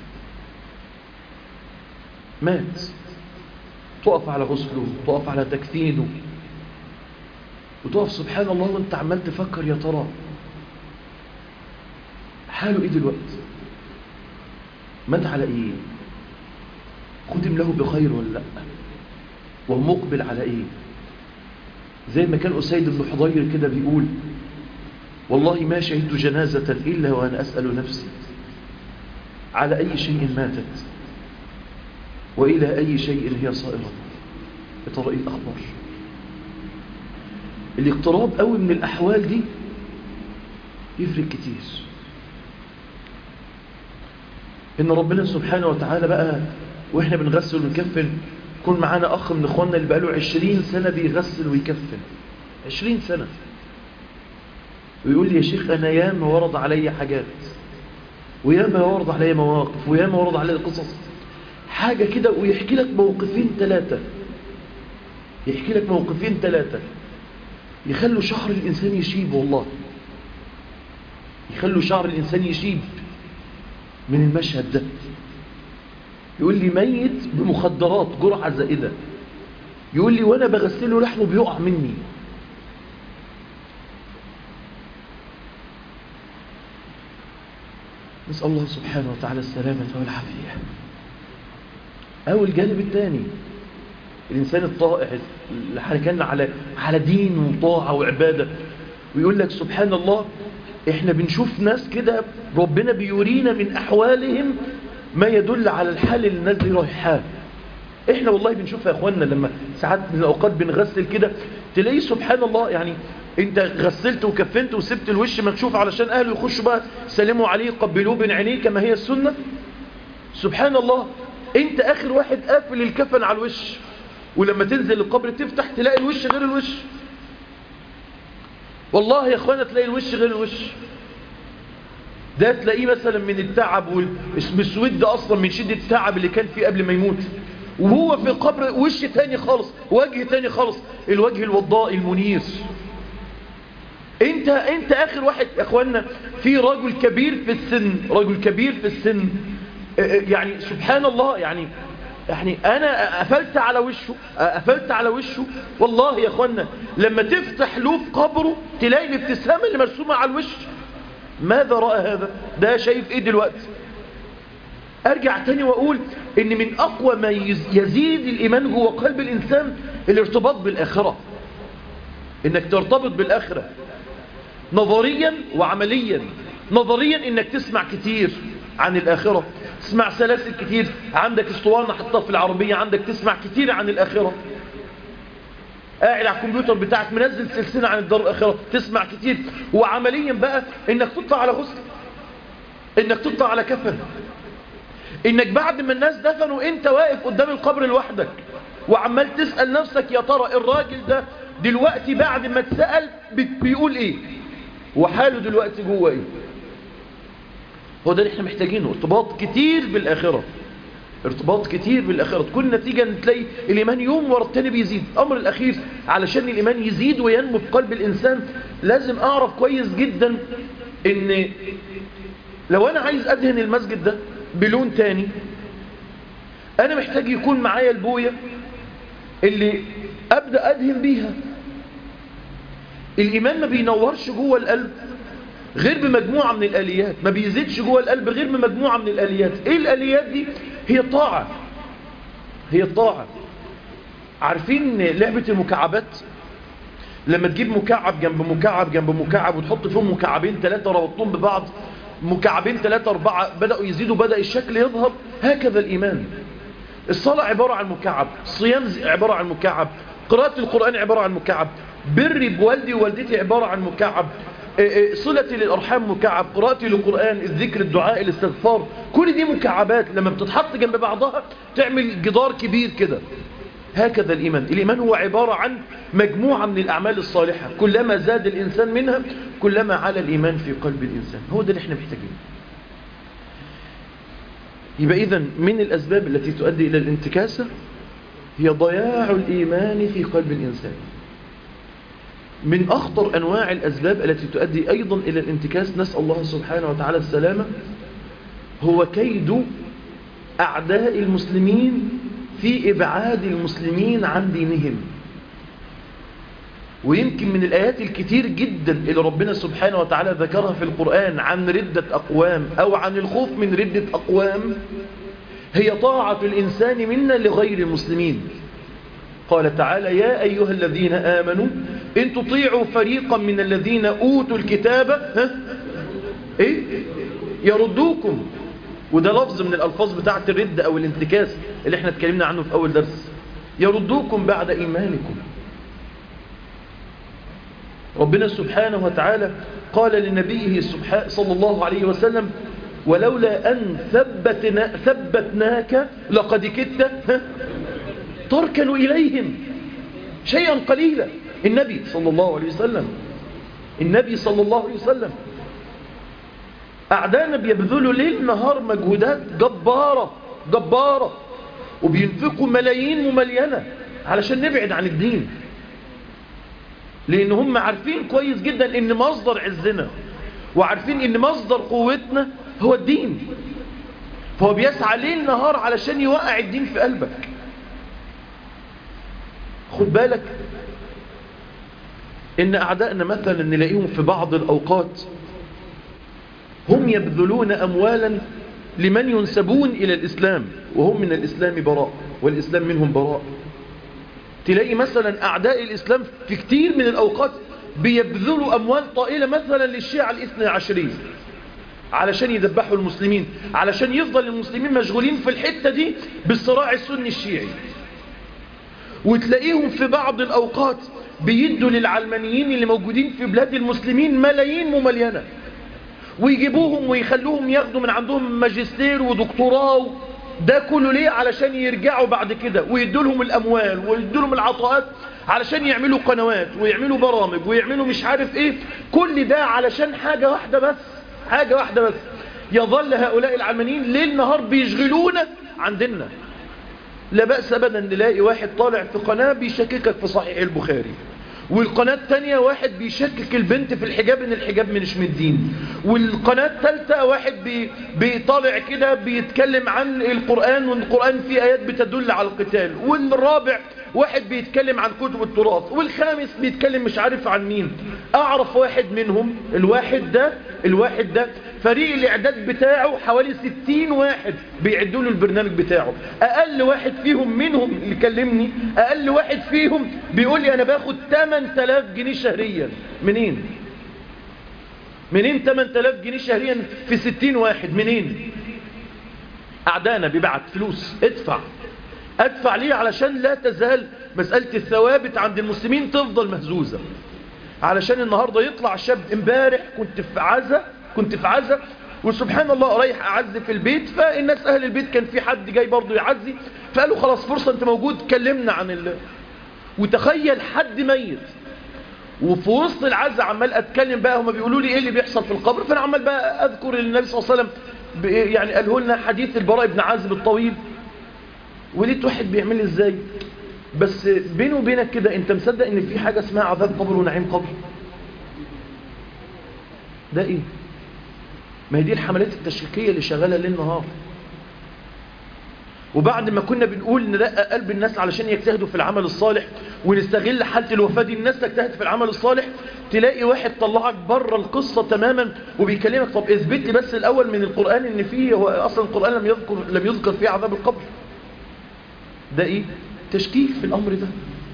مات تقف على غسله تقف على تكفينه وتقف سبحان الله وانت عمال تفكر يا ترى حاله ايه دلوقتي مات على ايه ختم له بخير ولا لا ومقبل على ايه زي ما كان أسيد بن حضير كده بيقول والله ما شهدت جنازة إلا وأنا أسأل نفسي على أي شيء ماتت وإلى أي شيء هي صائرة بترى إيه الأخبار الاقتراب قوي من الأحوال دي يفرق كتير إن ربنا سبحانه وتعالى بقى وإحنا بنغسل ونكفن يكون معانا أخ من إخواننا اللي بقاله عشرين سنة بيغسل ويكفن عشرين سنة ويقول لي يا شيخ أنا ياما ورد علي حاجات وياما ورد علي مواقف وياما ورد علي قصص حاجة كده ويحكي لك موقفين ثلاثة يحكي لك موقفين ثلاثة يخلوا شعر الإنسان يشيب والله يخلوا شعر الإنسان يشيب من المشهد ده يقول لي ميت بمخدرات جرعة زائدة يقول لي وانا بغسله لحمه بيقع مني نسأل الله سبحانه وتعالى السلامة والعافية أو الجانب الثاني الإنسان الطائع اللي كان على على دين وطاعة وعبادة ويقول لك سبحان الله احنا بنشوف ناس كده ربنا بيورينا من أحوالهم ما يدل على الحال اللي الناس دي رايحاه احنا والله بنشوف يا اخواننا لما ساعات من الاوقات بنغسل كده تلاقيه سبحان الله يعني انت غسلت وكفنت وسبت الوش مكشوف علشان اهله يخشوا بقى سلموا عليه قبلوه بين عينيه كما هي السنة سبحان الله انت اخر واحد قافل الكفن على الوش ولما تنزل القبر تفتح تلاقي الوش غير الوش والله يا اخوانا تلاقي الوش غير الوش ده تلاقيه مثلا من التعب والمسود ده اصلا من شدة التعب اللي كان فيه قبل ما يموت وهو في القبر وش تاني خالص وجه تاني خالص الوجه الوضاء المنير انت انت اخر واحد يا اخوانا في رجل كبير في السن رجل كبير في السن يعني سبحان الله يعني يعني انا قفلت على وشه قفلت على وشه والله يا اخوانا لما تفتح له في قبره تلاقي الابتسامه اللي مرسومه على الوش ماذا رأى هذا ده شايف ايه دلوقتي ارجع تاني واقول ان من اقوى ما يزيد الايمان جوه قلب الانسان الارتباط بالاخرة انك ترتبط بالاخرة نظريا وعمليا نظريا انك تسمع كتير عن الاخرة تسمع سلاسل كتير عندك اسطوانة حطها في العربية عندك تسمع كتير عن الاخرة قاعد على الكمبيوتر بتاعك منزل سلسلة عن الدار الآخرة تسمع كتير وعمليا بقى انك تطلع على غسل انك تطلع على كفن انك بعد ما الناس دفنوا انت واقف قدام القبر لوحدك وعمال تسأل نفسك يا ترى الراجل ده دلوقتي بعد ما اتسأل بيقول ايه وحاله دلوقتي جوه ايه هو ده اللي احنا محتاجينه ارتباط كتير بالآخرة ارتباط كتير بالآخرة تكون نتيجة ان تلاقي الإيمان يوم ورا التاني بيزيد أمر الأخير علشان الإيمان يزيد وينمو في قلب الإنسان لازم أعرف كويس جدا ان لو أنا عايز أدهن المسجد ده بلون تاني أنا محتاج يكون معايا البوية اللي أبدأ أدهن بيها الإيمان ما بينورش جوه القلب غير بمجموعة من الآليات ما بيزيدش جوه القلب غير بمجموعة من الآليات ايه الآليات دي هي طاعة هي الطاعة عارفين لعبة المكعبات لما تجيب مكعب جنب مكعب جنب مكعب وتحط فيهم مكعبين ثلاثة ربطهم ببعض مكعبين ثلاثة أربعة بدأوا يزيدوا بدأ الشكل يظهر هكذا الإيمان الصلاة عبارة عن مكعب الصيام عبارة عن مكعب قراءة القرآن عبارة عن مكعب بري بوالدي ووالدتي عبارة عن مكعب صلتي للأرحام مكعب قراءتي للقرآن الذكر الدعاء الاستغفار كل دي مكعبات لما بتتحط جنب بعضها تعمل جدار كبير كده هكذا الإيمان الإيمان هو عبارة عن مجموعة من الأعمال الصالحة كلما زاد الإنسان منها كلما على الإيمان في قلب الإنسان هو ده اللي احنا محتاجينه يبقى إذن من الأسباب التي تؤدي إلى الانتكاسة هي ضياع الإيمان في قلب الإنسان من أخطر أنواع الأسباب التي تؤدي أيضا إلى الانتكاس نسأل الله سبحانه وتعالى السلامة هو كيد أعداء المسلمين في إبعاد المسلمين عن دينهم ويمكن من الآيات الكتير جدا اللي ربنا سبحانه وتعالى ذكرها في القرآن عن ردة أقوام أو عن الخوف من ردة أقوام هي طاعة الإنسان منا لغير المسلمين قال تعالى يا أيها الذين آمنوا إن تطيعوا فريقا من الذين أوتوا الكتاب ها؟ إيه؟ يردوكم وده لفظ من الألفاظ بتاعة الرد أو الانتكاس اللي احنا اتكلمنا عنه في أول درس يردوكم بعد إيمانكم ربنا سبحانه وتعالى قال لنبيه صلى الله عليه وسلم ولولا أن ثبتنا ثبتناك لقد كدت تركن إليهم شيئا قليلا النبي صلى الله عليه وسلم النبي صلى الله عليه وسلم أعدانا بيبذلوا ليل نهار مجهودات جبارة جبارة وبينفقوا ملايين مملينة علشان نبعد عن الدين لأن هم عارفين كويس جدا إن مصدر عزنا وعارفين إن مصدر قوتنا هو الدين فهو بيسعى ليل نهار علشان يوقع الدين في قلبك خد بالك إن أعدائنا مثلا نلاقيهم في بعض الأوقات هم يبذلون أموالا لمن ينسبون إلى الإسلام وهم من الإسلام براء والإسلام منهم براء تلاقي مثلا أعداء الإسلام في كتير من الأوقات بيبذلوا أموال طائلة مثلا للشيعة الاثنى عشرين علشان يذبحوا المسلمين علشان يفضل المسلمين مشغولين في الحتة دي بالصراع السني الشيعي وتلاقيهم في بعض الأوقات بيدوا للعلمانيين اللي موجودين في بلاد المسلمين ملايين مملينة ويجيبوهم ويخلوهم ياخدوا من عندهم ماجستير ودكتوراه ده كله ليه علشان يرجعوا بعد كده ويدوا لهم الأموال ويدوا لهم العطاءات علشان يعملوا قنوات ويعملوا برامج ويعملوا مش عارف ايه كل ده علشان حاجة واحدة بس حاجة واحدة بس يظل هؤلاء العلمانيين ليل نهار بيشغلونا عن ديننا لا بأس أبدا نلاقي واحد طالع في قناة بيشككك في صحيح البخاري والقناة التانية واحد بيشكك البنت في الحجاب ان الحجاب مش من الدين والقناة التالتة واحد بي بيطالع كده بيتكلم عن القرآن وان القرآن فيه آيات بتدل على القتال والرابع واحد بيتكلم عن كتب التراث والخامس بيتكلم مش عارف عن مين اعرف واحد منهم الواحد ده الواحد ده فريق الاعداد بتاعه حوالي 60 واحد بيعدوا له البرنامج بتاعه اقل واحد فيهم منهم اللي كلمني اقل واحد فيهم بيقول لي انا باخد 8000 جنيه شهريا منين منين 8000 جنيه شهريا في 60 واحد منين اعدانا بيبعت فلوس ادفع ادفع ليه علشان لا تزال مسألة الثوابت عند المسلمين تفضل مهزوزة علشان النهاردة يطلع شاب امبارح كنت في عزة كنت في عزة وسبحان الله رايح اعزي في البيت فالناس اهل البيت كان في حد جاي برضه يعزي فقالوا خلاص فرصة انت موجود كلمنا عن ال... وتخيل حد ميت وفي وسط العزة عمال اتكلم بقى هما بيقولوا لي ايه اللي بيحصل في القبر فانا عمال بقى اذكر النبي صلى الله عليه وسلم يعني قاله لنا حديث البراء بن عازب الطويل ولقيت واحد بيعمل ازاي بس بينه وبينك كده انت مصدق ان في حاجة اسمها عذاب قبر ونعيم قبر ده ايه ما هي دي الحملات التشكيكية اللي شغالة ليل نهار وبعد ما كنا بنقول نرقى قلب الناس علشان يجتهدوا في العمل الصالح ونستغل حالة الوفاة دي الناس تجتهد في العمل الصالح تلاقي واحد طلعك بره القصة تماما وبيكلمك طب اثبت لي بس الأول من القرآن ان فيه هو أصلا القرآن لم يذكر, لم يذكر فيه عذاب القبر ده ايه تشكيك في الأمر ده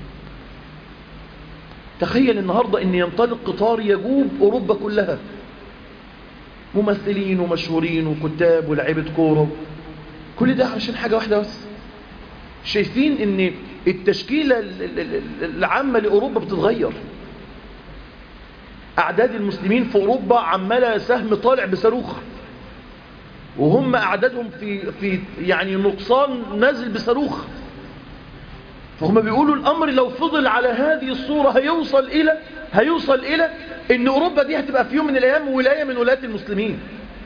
تخيل النهاردة ان ينطلق قطار يجوب أوروبا كلها ممثلين ومشهورين وكتاب ولاعيبه كوره كل ده علشان حاجة واحدة بس شايفين ان التشكيلة العامة لأوروبا بتتغير أعداد المسلمين في أوروبا عمالة سهم طالع بصاروخ وهم أعدادهم في, في يعني نقصان نازل بصاروخ فهم بيقولوا الأمر لو فضل على هذه الصورة هيوصل إلى هيوصل إلى إن أوروبا دي هتبقى في يوم من الأيام ولاية من ولايات المسلمين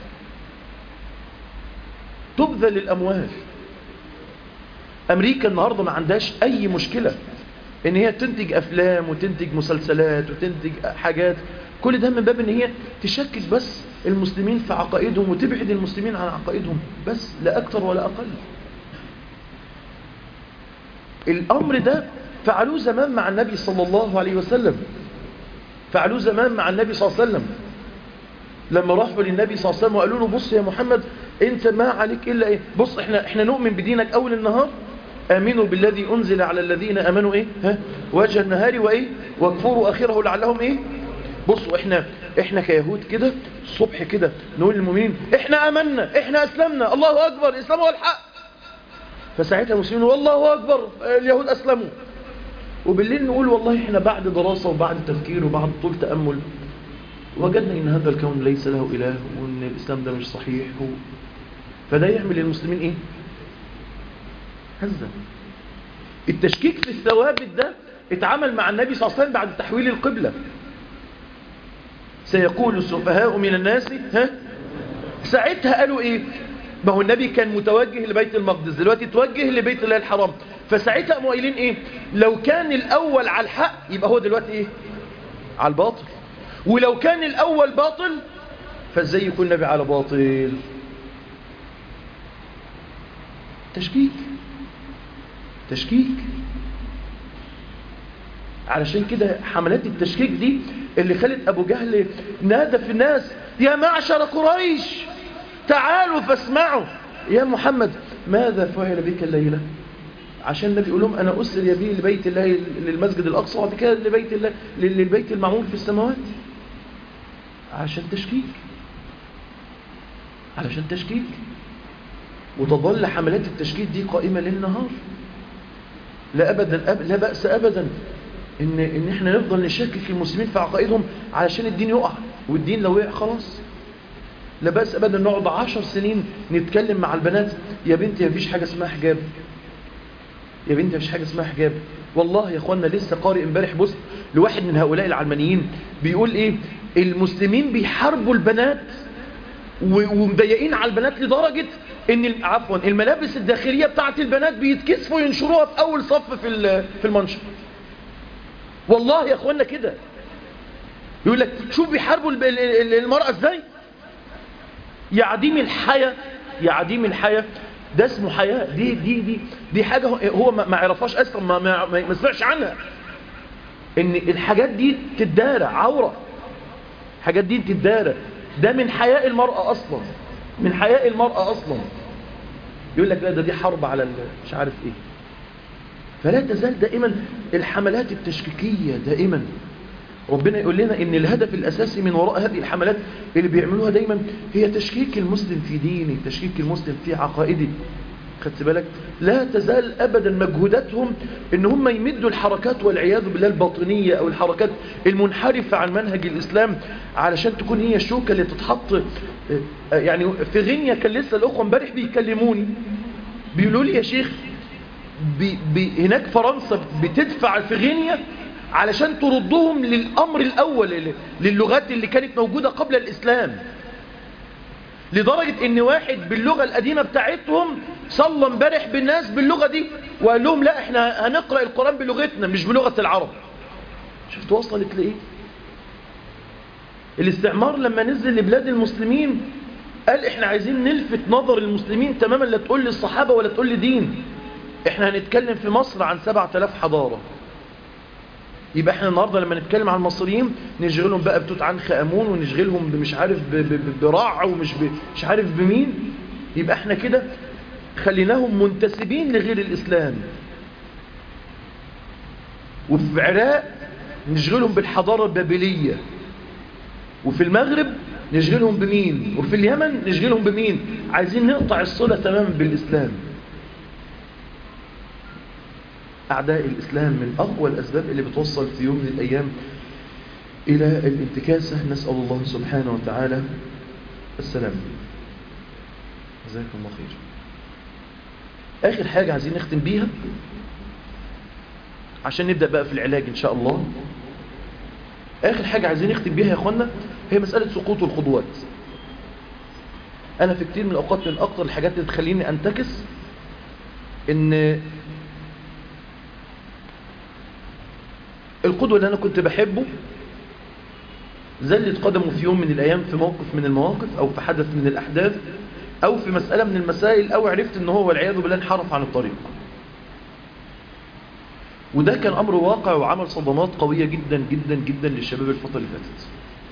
تبذل الأموال أمريكا النهاردة ما عندهاش أي مشكلة إن هي تنتج أفلام وتنتج مسلسلات وتنتج حاجات كل ده من باب إن هي تشكك بس المسلمين في عقائدهم وتبعد المسلمين عن عقائدهم بس لا أكثر ولا أقل الأمر ده فعلوه زمان مع النبي صلى الله عليه وسلم فعلوه زمان مع النبي صلى الله عليه وسلم لما راحوا للنبي صلى الله عليه وسلم وقالوا له بص يا محمد انت ما عليك الا ايه بص احنا احنا نؤمن بدينك اول النهار امنوا بالذي انزل على الذين امنوا ايه ها وجه النهار وايه واكفروا اخره لعلهم ايه بصوا احنا احنا كيهود كده الصبح كده نقول للمؤمنين احنا امنا احنا اسلمنا الله اكبر الاسلام هو الحق فساعتها المسلمين والله اكبر اليهود اسلموا وبالليل نقول والله احنا بعد دراسة وبعد تفكير وبعد طول تأمل وجدنا ان هذا الكون ليس له اله وان الاسلام ده مش صحيح و... فده يعمل للمسلمين ايه هزة التشكيك في الثوابت ده اتعمل مع النبي صلى الله عليه وسلم بعد تحويل القبلة سيقول السفهاء من الناس ها ساعتها قالوا ايه ما هو النبي كان متوجه لبيت المقدس دلوقتي توجه لبيت الله الحرام فساعتها قاموا قايلين ايه لو كان الاول على الحق يبقى هو دلوقتي ايه على الباطل ولو كان الاول باطل فازاي يكون النبي على باطل تشكيك تشكيك علشان كده حملات التشكيك دي اللي خلت ابو جهل نادى في الناس يا معشر قريش تعالوا فاسمعوا يا محمد ماذا فعل بك الليلة عشان النبي يقول لهم انا اسر يا بيه لبيت الله للمسجد الاقصى وبعد كده لبيت الله للبيت المعمول في السماوات عشان تشكيك علشان تشكيك وتظل حملات التشكيك دي قائمة للنهار لا أبدا أب... لا بأس أبدا إن, إن إحنا نفضل نشكك المسلمين في عقائدهم علشان الدين يقع والدين لو وقع خلاص لا بأس أبدا نقعد عشر سنين نتكلم مع البنات يا بنتي مفيش حاجة اسمها حجاب يا بنتي مفيش حاجة اسمها حجاب والله يا اخوانا لسه قارئ امبارح بوست لواحد من هؤلاء العلمانيين بيقول ايه المسلمين بيحاربوا البنات ومضايقين على البنات لدرجة ان عفوا الملابس الداخلية بتاعت البنات بيتكسفوا ينشروها في اول صف في في المنشر والله يا اخوانا كده يقول لك شوف بيحاربوا المرأة ازاي يا عديم الحياة يا عديم الحياة ده اسمه حياة دي دي دي دي حاجة هو ما يعرفهاش اصلا ما ما ما يسمعش عنها ان الحاجات دي تدارى عورة الحاجات دي تدارى ده من حياء المرأة اصلا من حياء المرأة اصلا يقول لك لا ده دي حرب على مش عارف ايه فلا تزال دائما الحملات التشكيكية دائما ربنا يقول لنا ان الهدف الاساسي من وراء هذه الحملات اللي بيعملوها دايما هي تشكيك المسلم في دينه تشكيك المسلم في عقائده خدت بالك لا تزال ابدا مجهوداتهم ان هم يمدوا الحركات والعياذ بالله الباطنية او الحركات المنحرفة عن منهج الاسلام علشان تكون هي الشوكة اللي تتحط يعني في غينيا كان لسه الاخوة امبارح بيكلموني بيقولوا لي يا شيخ بي بي هناك فرنسا بتدفع في غينيا علشان تردهم للأمر الأول للغات اللي كانت موجودة قبل الإسلام لدرجة ان واحد باللغة القديمة بتاعتهم صلى امبارح بالناس باللغة دي وقال لهم لا احنا هنقرأ القرآن بلغتنا مش بلغة العرب شفت وصلت لإيه الاستعمار لما نزل لبلاد المسلمين قال احنا عايزين نلفت نظر المسلمين تماما لا تقول للصحابة ولا تقول لدين احنا هنتكلم في مصر عن 7000 حضارة يبقى احنا النهاردة لما نتكلم عن المصريين نشغلهم بقى بتوت عنخ امون ونشغلهم بمش عارف برع ومش مش عارف بمين يبقى احنا كده خليناهم منتسبين لغير الاسلام وفي العراق نشغلهم بالحضارة البابلية وفي المغرب نشغلهم بمين وفي اليمن نشغلهم بمين عايزين نقطع الصلة تماما بالاسلام أعداء الإسلام من أقوى الأسباب اللي بتوصل في يوم من الأيام إلى الانتكاسة نسأل الله سبحانه وتعالى السلام جزاكم الله خير آخر حاجة عايزين نختم بيها عشان نبدأ بقى في العلاج إن شاء الله آخر حاجة عايزين نختم بيها يا أخوانا هي مسألة سقوط الخطوات أنا في كتير من الأوقات من أكتر الحاجات اللي تخليني أنتكس إن القدوة اللي أنا كنت بحبه زلت قدمه في يوم من الأيام في موقف من المواقف أو في حدث من الأحداث أو في مسألة من المسائل أو عرفت أنه هو والعياذ بالله انحرف عن الطريق وده كان أمر واقع وعمل صدمات قوية جدا جدا جدا للشباب الفترة اللي فاتت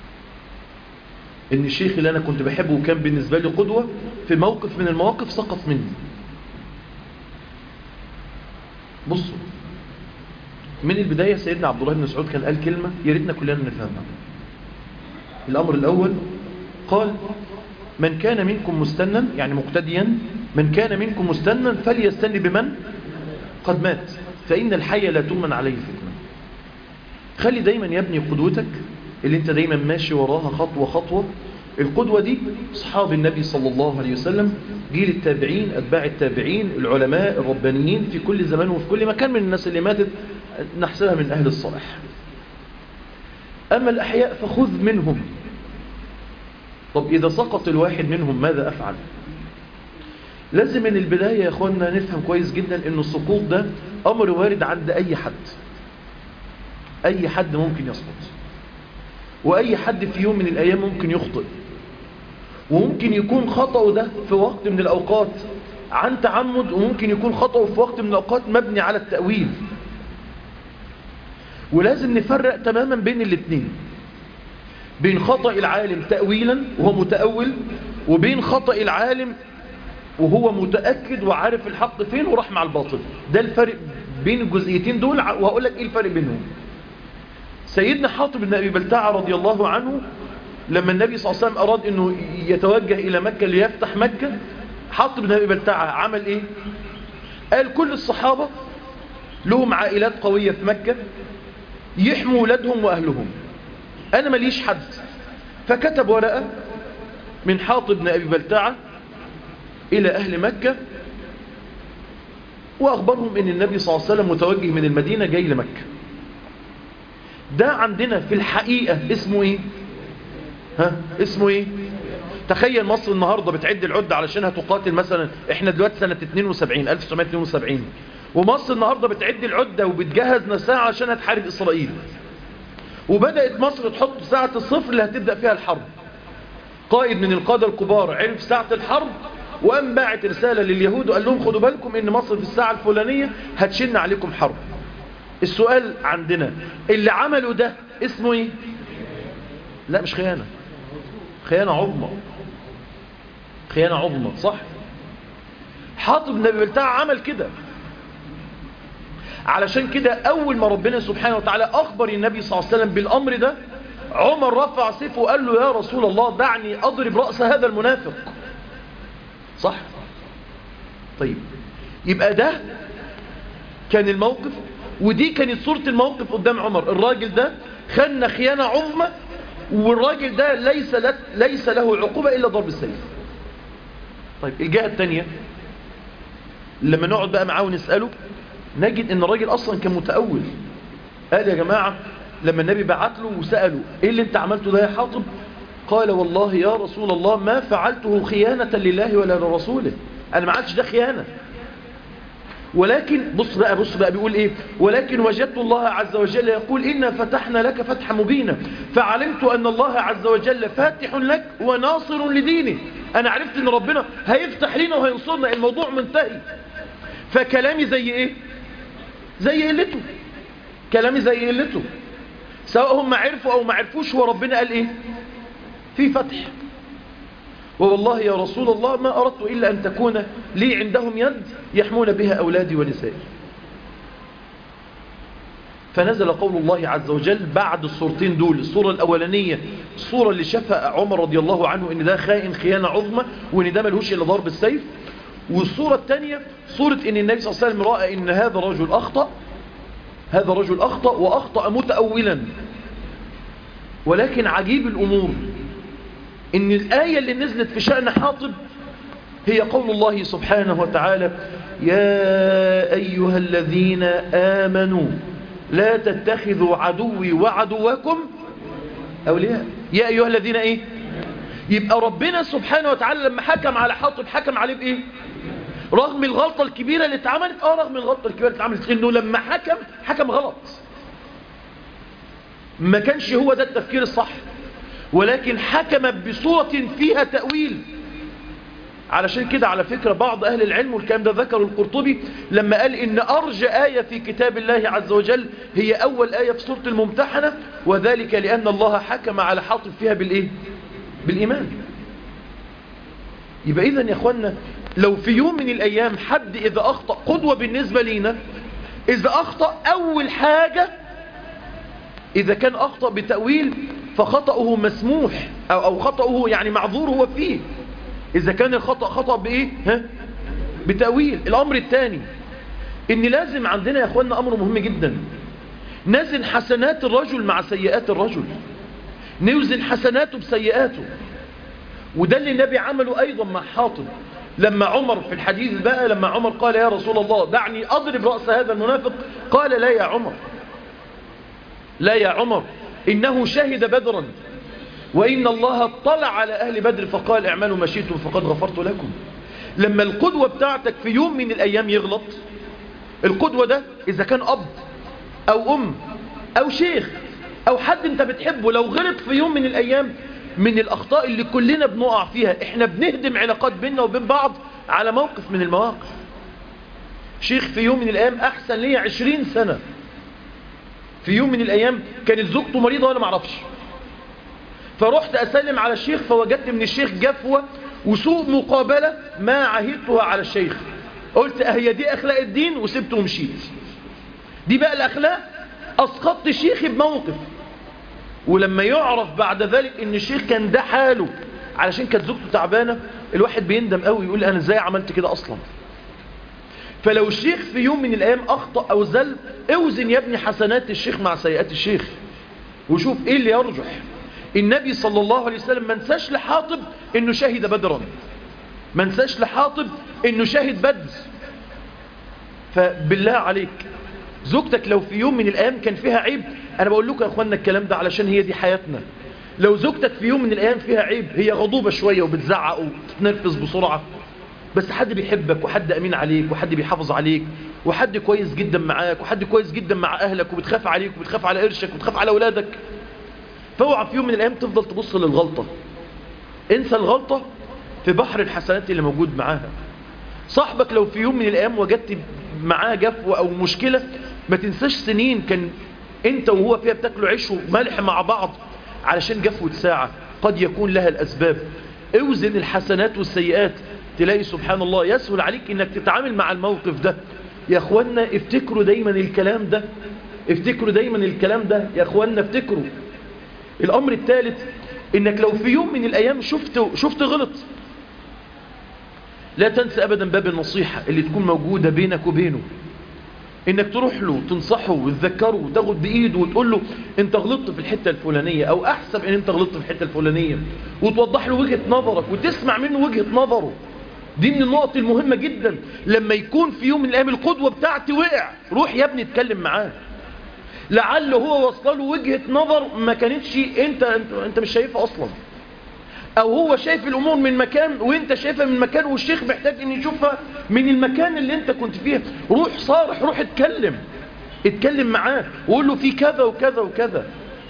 ان الشيخ اللي انا كنت بحبه وكان بالنسبة لي قدوة في موقف من المواقف سقط مني بصوا من البداية سيدنا عبد الله بن مسعود كان قال كلمة يا ريتنا كلنا نفهمها الأمر الأول قال من كان منكم مستنا يعني مقتديا من كان منكم مستنا فليستن بمن قد مات فإن الحي لا تؤمن عليه فتنة خلي دايما يا ابني قدوتك اللي انت دايما ماشي وراها خطوة خطوة القدوة دي أصحاب النبي صلى الله عليه وسلم جيل التابعين أتباع التابعين العلماء الربانيين في كل زمان وفي كل مكان من الناس اللي ماتت نحسبها من أهل الصلاح أما الأحياء فخذ منهم طب إذا سقط الواحد منهم ماذا أفعل لازم من البداية يا أخوانا نفهم كويس جدا أن السقوط ده أمر وارد عند أي حد أي حد ممكن يسقط وأي حد في يوم من الأيام ممكن يخطئ وممكن يكون خطأه ده في وقت من الأوقات عن تعمد وممكن يكون خطأه في وقت من الأوقات مبني على التأويل ولازم نفرق تماما بين الاثنين بين خطأ العالم تأويلا وهو متأول وبين خطأ العالم وهو متأكد وعارف الحق فين وراح مع الباطل ده الفرق بين الجزئيتين دول وهقول لك ايه الفرق بينهم سيدنا حاطب بن أبي بلتعة رضي الله عنه لما النبي صلى الله عليه وسلم أراد أنه يتوجه إلى مكة ليفتح مكة حاطب بن أبي بلتعة عمل إيه قال كل الصحابة لهم عائلات قوية في مكة يحموا ولادهم وأهلهم أنا ماليش حد فكتب ورقة من حاطب بن أبي بلتعة إلى أهل مكة وأخبرهم أن النبي صلى الله عليه وسلم متوجه من المدينة جاي لمكة ده عندنا في الحقيقة اسمه ايه ها اسمه ايه تخيل مصر النهاردة بتعد العدة علشانها تقاتل مثلا احنا دلوقتي سنة 72 1972 ومصر النهاردة بتعد العدة وبتجهز نفسها عشان تحارب اسرائيل وبدأت مصر تحط ساعة الصفر اللي هتبدأ فيها الحرب قائد من القادة الكبار عرف ساعة الحرب وقام باعت رسالة لليهود وقال لهم خدوا بالكم ان مصر في الساعة الفلانية هتشن عليكم حرب السؤال عندنا اللي عملوا ده اسمه ايه لا مش خيانة خيانة عظمى خيانة عظمى صح حاطب بن ابي بلتعه عمل كده علشان كده اول ما ربنا سبحانه وتعالى اخبر النبي صلى الله عليه وسلم بالامر ده عمر رفع سيفه وقال له يا رسول الله دعني اضرب رأس هذا المنافق صح طيب يبقى ده كان الموقف ودي كانت صورة الموقف قدام عمر الراجل ده خلنا خيانة عظمى والراجل ده ليس, ليس له عقوبة إلا ضرب السيف طيب الجهة الثانية لما نقعد بقى معاه ونسأله نجد ان الراجل اصلا كان متأول قال يا جماعة لما النبي بعت له وسأله ايه اللي انت عملته ده يا حاطب قال والله يا رسول الله ما فعلته خيانة لله ولا لرسوله انا ما عملتش ده خيانة ولكن بص بقى بص بقى بيقول ايه ولكن وجدت الله عز وجل يقول إنا فتحنا لك فتحا مبينا فعلمت أن الله عز وجل فاتح لك وناصر لدينه أنا عرفت أن ربنا هيفتح لنا وهينصرنا الموضوع منتهي فكلامي زي ايه زي قلته كلامي زي قلته سواء هم عرفوا أو ما عرفوش هو ربنا قال ايه في فتح ووالله يا رسول الله ما أردت إلا أن تكون لي عندهم يد يحمون بها أولادي ونسائي فنزل قول الله عز وجل بعد الصورتين دول الصورة الأولانية الصورة اللي شافها عمر رضي الله عنه إن ده خائن خيانة عظمى وإن ده ملهوش إلا ضرب السيف والصورة الثانية صورة إن النبي صلى الله عليه وسلم رأى إن هذا رجل أخطأ هذا رجل أخطأ وأخطأ متأولا ولكن عجيب الأمور إن الآية اللي نزلت في شأن حاطب هي قول الله سبحانه وتعالى يا أيها الذين آمنوا لا تتخذوا عدوي وعدوكم أولياء يا أيها الذين إيه يبقى ربنا سبحانه وتعالى لما حكم على حاطب حكم عليه بإيه رغم الغلطة الكبيرة اللي اتعملت اه رغم الغلطة الكبيرة اللي اتعملت انه لما حكم حكم غلط ما كانش هو ده التفكير الصح ولكن حكم بصورة فيها تأويل علشان كده على فكرة بعض أهل العلم والكلام ده ذكر القرطبي لما قال إن أرجى آية في كتاب الله عز وجل هي أول آية في سورة الممتحنة وذلك لأن الله حكم على حاطب فيها بالإيه؟ بالإيمان يبقى إذن يا أخوانا لو في يوم من الأيام حد إذا أخطأ قدوة بالنسبة لينا إذا أخطأ أول حاجة إذا كان أخطأ بتأويل فخطأه مسموح أو, أو خطأه يعني معذور هو فيه إذا كان الخطأ خطأ بإيه ها؟ بتأويل الأمر الثاني إن لازم عندنا يا أخوانا أمر مهم جدا نزن حسنات الرجل مع سيئات الرجل نوزن حسناته بسيئاته وده اللي النبي عمله أيضا مع حاطب لما عمر في الحديث بقى لما عمر قال يا رسول الله دعني أضرب رأس هذا المنافق قال لا يا عمر لا يا عمر إنه شهد بدرا وإن الله اطلع على أهل بدر فقال اعملوا ما شئتم فقد غفرت لكم لما القدوة بتاعتك في يوم من الأيام يغلط القدوة ده إذا كان أب أو أم أو شيخ أو حد أنت بتحبه لو غلط في يوم من الأيام من الأخطاء اللي كلنا بنقع فيها إحنا بنهدم علاقات بيننا وبين بعض على موقف من المواقف شيخ في يوم من الأيام أحسن لي عشرين سنة في يوم من الأيام كانت زوجته مريضة وأنا معرفش فرحت أسلم على الشيخ فوجدت من الشيخ جفوة وسوء مقابلة ما عهدتها على الشيخ قلت هي دي أخلاق الدين وسبته ومشيت دي بقى الأخلاق أسقطت شيخي بموقف ولما يعرف بعد ذلك ان الشيخ كان ده حاله علشان كانت زوجته تعبانة الواحد بيندم قوي يقول انا ازاي عملت كده اصلا فلو الشيخ في يوم من الايام اخطأ او زل اوزن يا ابني حسنات الشيخ مع سيئات الشيخ وشوف ايه اللي يرجح النبي صلى الله عليه وسلم ما نساش لحاطب انه شهد بدرا ما نساش لحاطب انه شهد بدر فبالله عليك زوجتك لو في يوم من الايام كان فيها عيب انا بقول لكم يا اخوانا الكلام ده علشان هي دي حياتنا لو زوجتك في يوم من الايام فيها عيب هي غضوبة شوية وبتزعق وبتتنرفز بسرعة بس حد بيحبك وحد امين عليك وحد بيحافظ عليك وحد كويس جدا معاك وحد كويس جدا مع اهلك وبتخاف عليك وبتخاف على قرشك وبتخاف على اولادك فاوعى في يوم من الايام تفضل تبص للغلطة انسى الغلطة في بحر الحسنات اللي موجود معاها صاحبك لو في يوم من الايام وجدت معاه جفوة او مشكلة ما تنساش سنين كان انت وهو فيها بتاكلوا عيش وملح مع بعض علشان جفوة ساعة قد يكون لها الاسباب اوزن الحسنات والسيئات تلاقي سبحان الله يسهل عليك انك تتعامل مع الموقف ده يا اخوانا افتكروا دايما الكلام ده افتكروا دايما الكلام ده يا اخوانا افتكروا الامر الثالث انك لو في يوم من الايام شفت شفت غلط لا تنسى ابدا باب النصيحة اللي تكون موجودة بينك وبينه انك تروح له تنصحه وتذكره وتاخد بايده وتقول له انت غلطت في الحتة الفلانية او احسب ان انت غلطت في الحتة الفلانية وتوضح له وجهة نظرك وتسمع منه وجهة نظره دي من النقط المهمة جدا لما يكون في يوم من الايام القدوة بتاعتي وقع روح يا ابني اتكلم معاه لعله هو وصل له وجهة نظر ما كانتش انت انت, انت مش شايفها اصلا او هو شايف الامور من مكان وانت شايفها من مكان والشيخ محتاج ان يشوفها من المكان اللي انت كنت فيه روح صارح روح اتكلم اتكلم معاه وقول له في كذا وكذا وكذا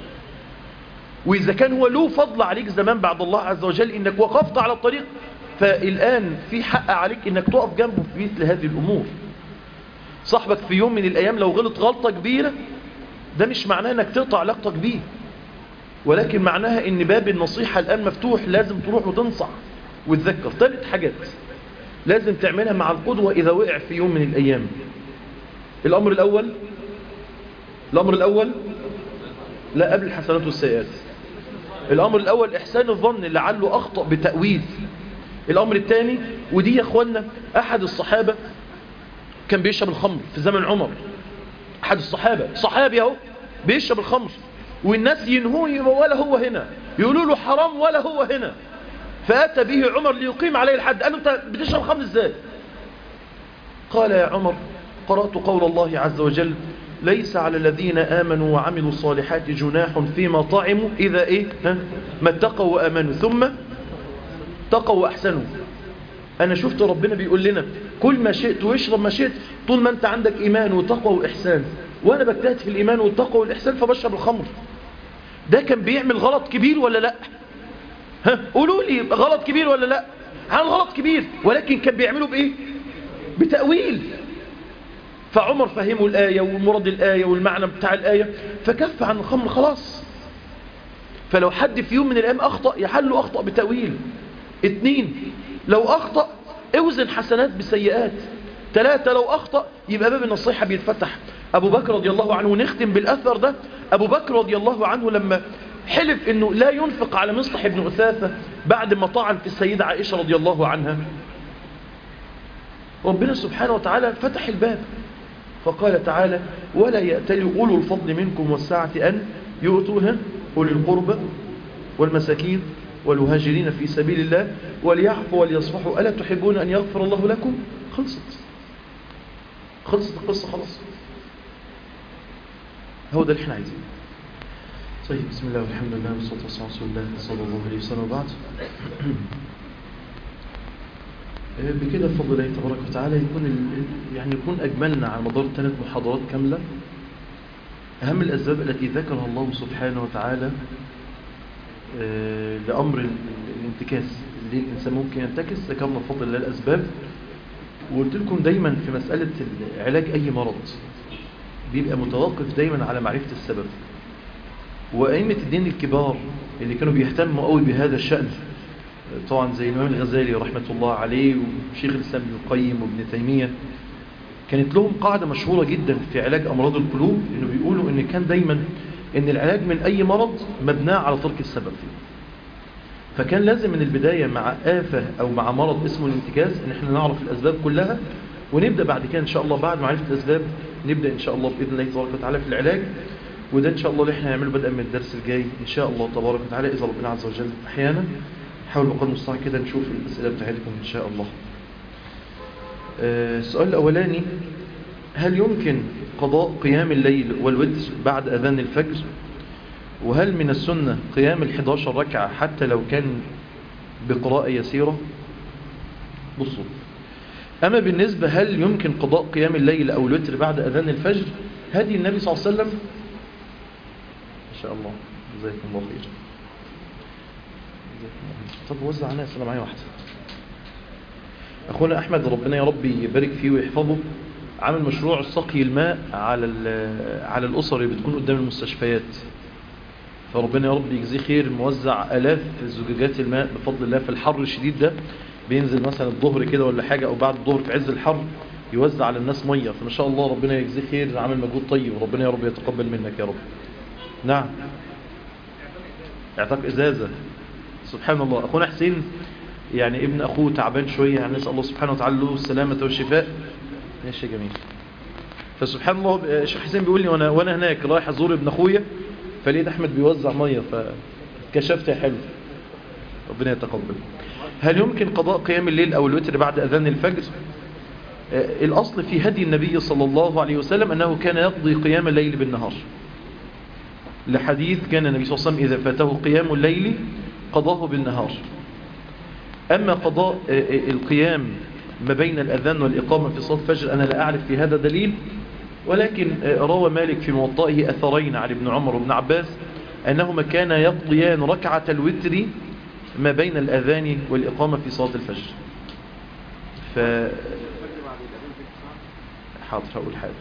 واذا كان هو له فضل عليك زمان بعد الله عز وجل انك وقفت على الطريق فالان في حق عليك انك تقف جنبه في مثل هذه الامور صاحبك في يوم من الايام لو غلط غلطة كبيرة ده مش معناه انك تقطع علاقتك بيه ولكن معناها ان باب النصيحة الآن مفتوح لازم تروح وتنصح وتذكر ثالث حاجات لازم تعملها مع القدوة إذا وقع في يوم من الأيام الأمر الأول الأمر الأول لا قبل الحسنات والسيئات الأمر الأول إحسان الظن لعله أخطأ بتأويل الأمر الثاني ودي يا أخوانا أحد الصحابة كان بيشرب الخمر في زمن عمر أحد الصحابة صحابي اهو بيشرب الخمر والناس ينهوه ولا هو هنا يقولوا له حرام ولا هو هنا فأتى به عمر ليقيم عليه الحد قال له أنت بتشرب خمر ازاي قال يا عمر قرأت قول الله عز وجل ليس على الذين آمنوا وعملوا الصالحات جناح فيما طعموا إذا إيه ها؟ ما اتقوا وآمنوا ثم اتقوا وأحسنوا أنا شفت ربنا بيقول لنا كل ما شئت واشرب ما شئت طول ما أنت عندك إيمان وتقوى وإحسان وأنا بجتهد في الإيمان والتقوى والإحسان فبشرب الخمر ده كان بيعمل غلط كبير ولا لا ها قولوا لي غلط كبير ولا لا عن غلط كبير ولكن كان بيعمله بإيه بتأويل فعمر فهموا الآية ومراد الآية والمعنى بتاع الآية فكف عن الخمر خلاص فلو حد في يوم من الأيام أخطأ يحل أخطأ بتأويل اتنين لو أخطأ اوزن حسنات بسيئات ثلاثة لو أخطأ يبقى باب النصيحة بيتفتح أبو بكر رضي الله عنه ونختم بالأثر ده أبو بكر رضي الله عنه لما حلف أنه لا ينفق على مصطح بن أثاثة بعد ما طعن في السيدة عائشة رضي الله عنها ربنا سبحانه وتعالى فتح الباب فقال تعالى ولا يأتل أولو الفضل منكم والسعة أن يؤتوها أولي القربى والمساكين والمهاجرين في سبيل الله وليعفوا وليصفحوا ألا تحبون أن يغفر الله لكم خلصت خلصت القصة خلاص هو ده اللي احنا عايزينه طيب بسم الله والحمد لله والصلاة والسلام على رسول الله صلى الله عليه وسلم وبعد بكده بفضل الله تبارك وتعالى يكون ال... يعني يكون أجملنا على مدار ثلاث محاضرات كاملة أهم الأسباب التي ذكرها الله سبحانه وتعالى لأمر الانتكاس اللي الإنسان ممكن ينتكس ذكرنا بفضل الله الأسباب وقلت لكم دايما في مسألة علاج أي مرض بيبقى متوقف دايما على معرفة السبب وأئمة الدين الكبار اللي كانوا بيهتموا قوي بهذا الشأن طبعا زي الإمام الغزالي رحمة الله عليه وشيخ الإسلام ابن القيم وابن تيمية كانت لهم قاعدة مشهورة جدا في علاج أمراض القلوب إنه بيقولوا إن كان دايما إن العلاج من أي مرض مبناه على ترك السبب فيه فكان لازم من البداية مع آفة أو مع مرض اسمه الانتكاس إن احنا نعرف الأسباب كلها ونبدأ بعد كده إن شاء الله بعد معرفة الأسباب نبدأ إن شاء الله بإذن الله تبارك وتعالى في العلاج وده إن شاء الله اللي احنا هنعمله بدءا من الدرس الجاي إن شاء الله تبارك وتعالى إذا ربنا عز وجل أحيانا نحاول بقدر المستطاع كده نشوف الأسئلة بتاعتكم إن شاء الله السؤال الأولاني هل يمكن قضاء قيام الليل والوتر بعد أذان الفجر وهل من السنة قيام ال11 ركعة حتى لو كان بقراءة يسيرة بصوا أما بالنسبة هل يمكن قضاء قيام الليل أو الوتر بعد أذان الفجر هدي النبي صلى الله عليه وسلم إن شاء الله جزاكم الله خير طب وزع الناس أنا معايا واحدة أخونا أحمد ربنا يا رب يبارك فيه ويحفظه عامل مشروع سقي الماء على على الأسر اللي بتكون قدام المستشفيات فربنا يا رب يجزيه خير موزع آلاف زجاجات الماء بفضل الله في الحر الشديد ده بينزل مثلا الظهر كده ولا حاجة أو بعد الظهر في عز الحر يوزع على الناس مية فما شاء الله ربنا يجزيه خير عامل مجهود طيب وربنا يا رب يتقبل منك يا رب نعم اعتق إزازة سبحان الله أخونا حسين يعني ابن أخوه تعبان شوية يعني نسأل الله سبحانه وتعالى له السلامة والشفاء ماشي جميل فسبحان الله الشيخ حسين بيقول لي وانا وانا هناك رايح ازور ابن اخويا فلقيت احمد بيوزع ميه فكشفت يا حلو ربنا يتقبل هل يمكن قضاء قيام الليل او الوتر بعد اذان الفجر الاصل في هدي النبي صلى الله عليه وسلم انه كان يقضي قيام الليل بالنهار لحديث كان النبي صلى الله عليه وسلم اذا فاته قيام الليل قضاه بالنهار اما قضاء القيام ما بين الأذان والإقامة في صلاة الفجر أنا لا أعرف في هذا دليل ولكن روى مالك في موطئه أثرين عن ابن عمر وابن عباس أنهما كانا يقضيان ركعة الوتر ما بين الأذان والإقامة في صلاة الفجر ف حاضر هقول حاجة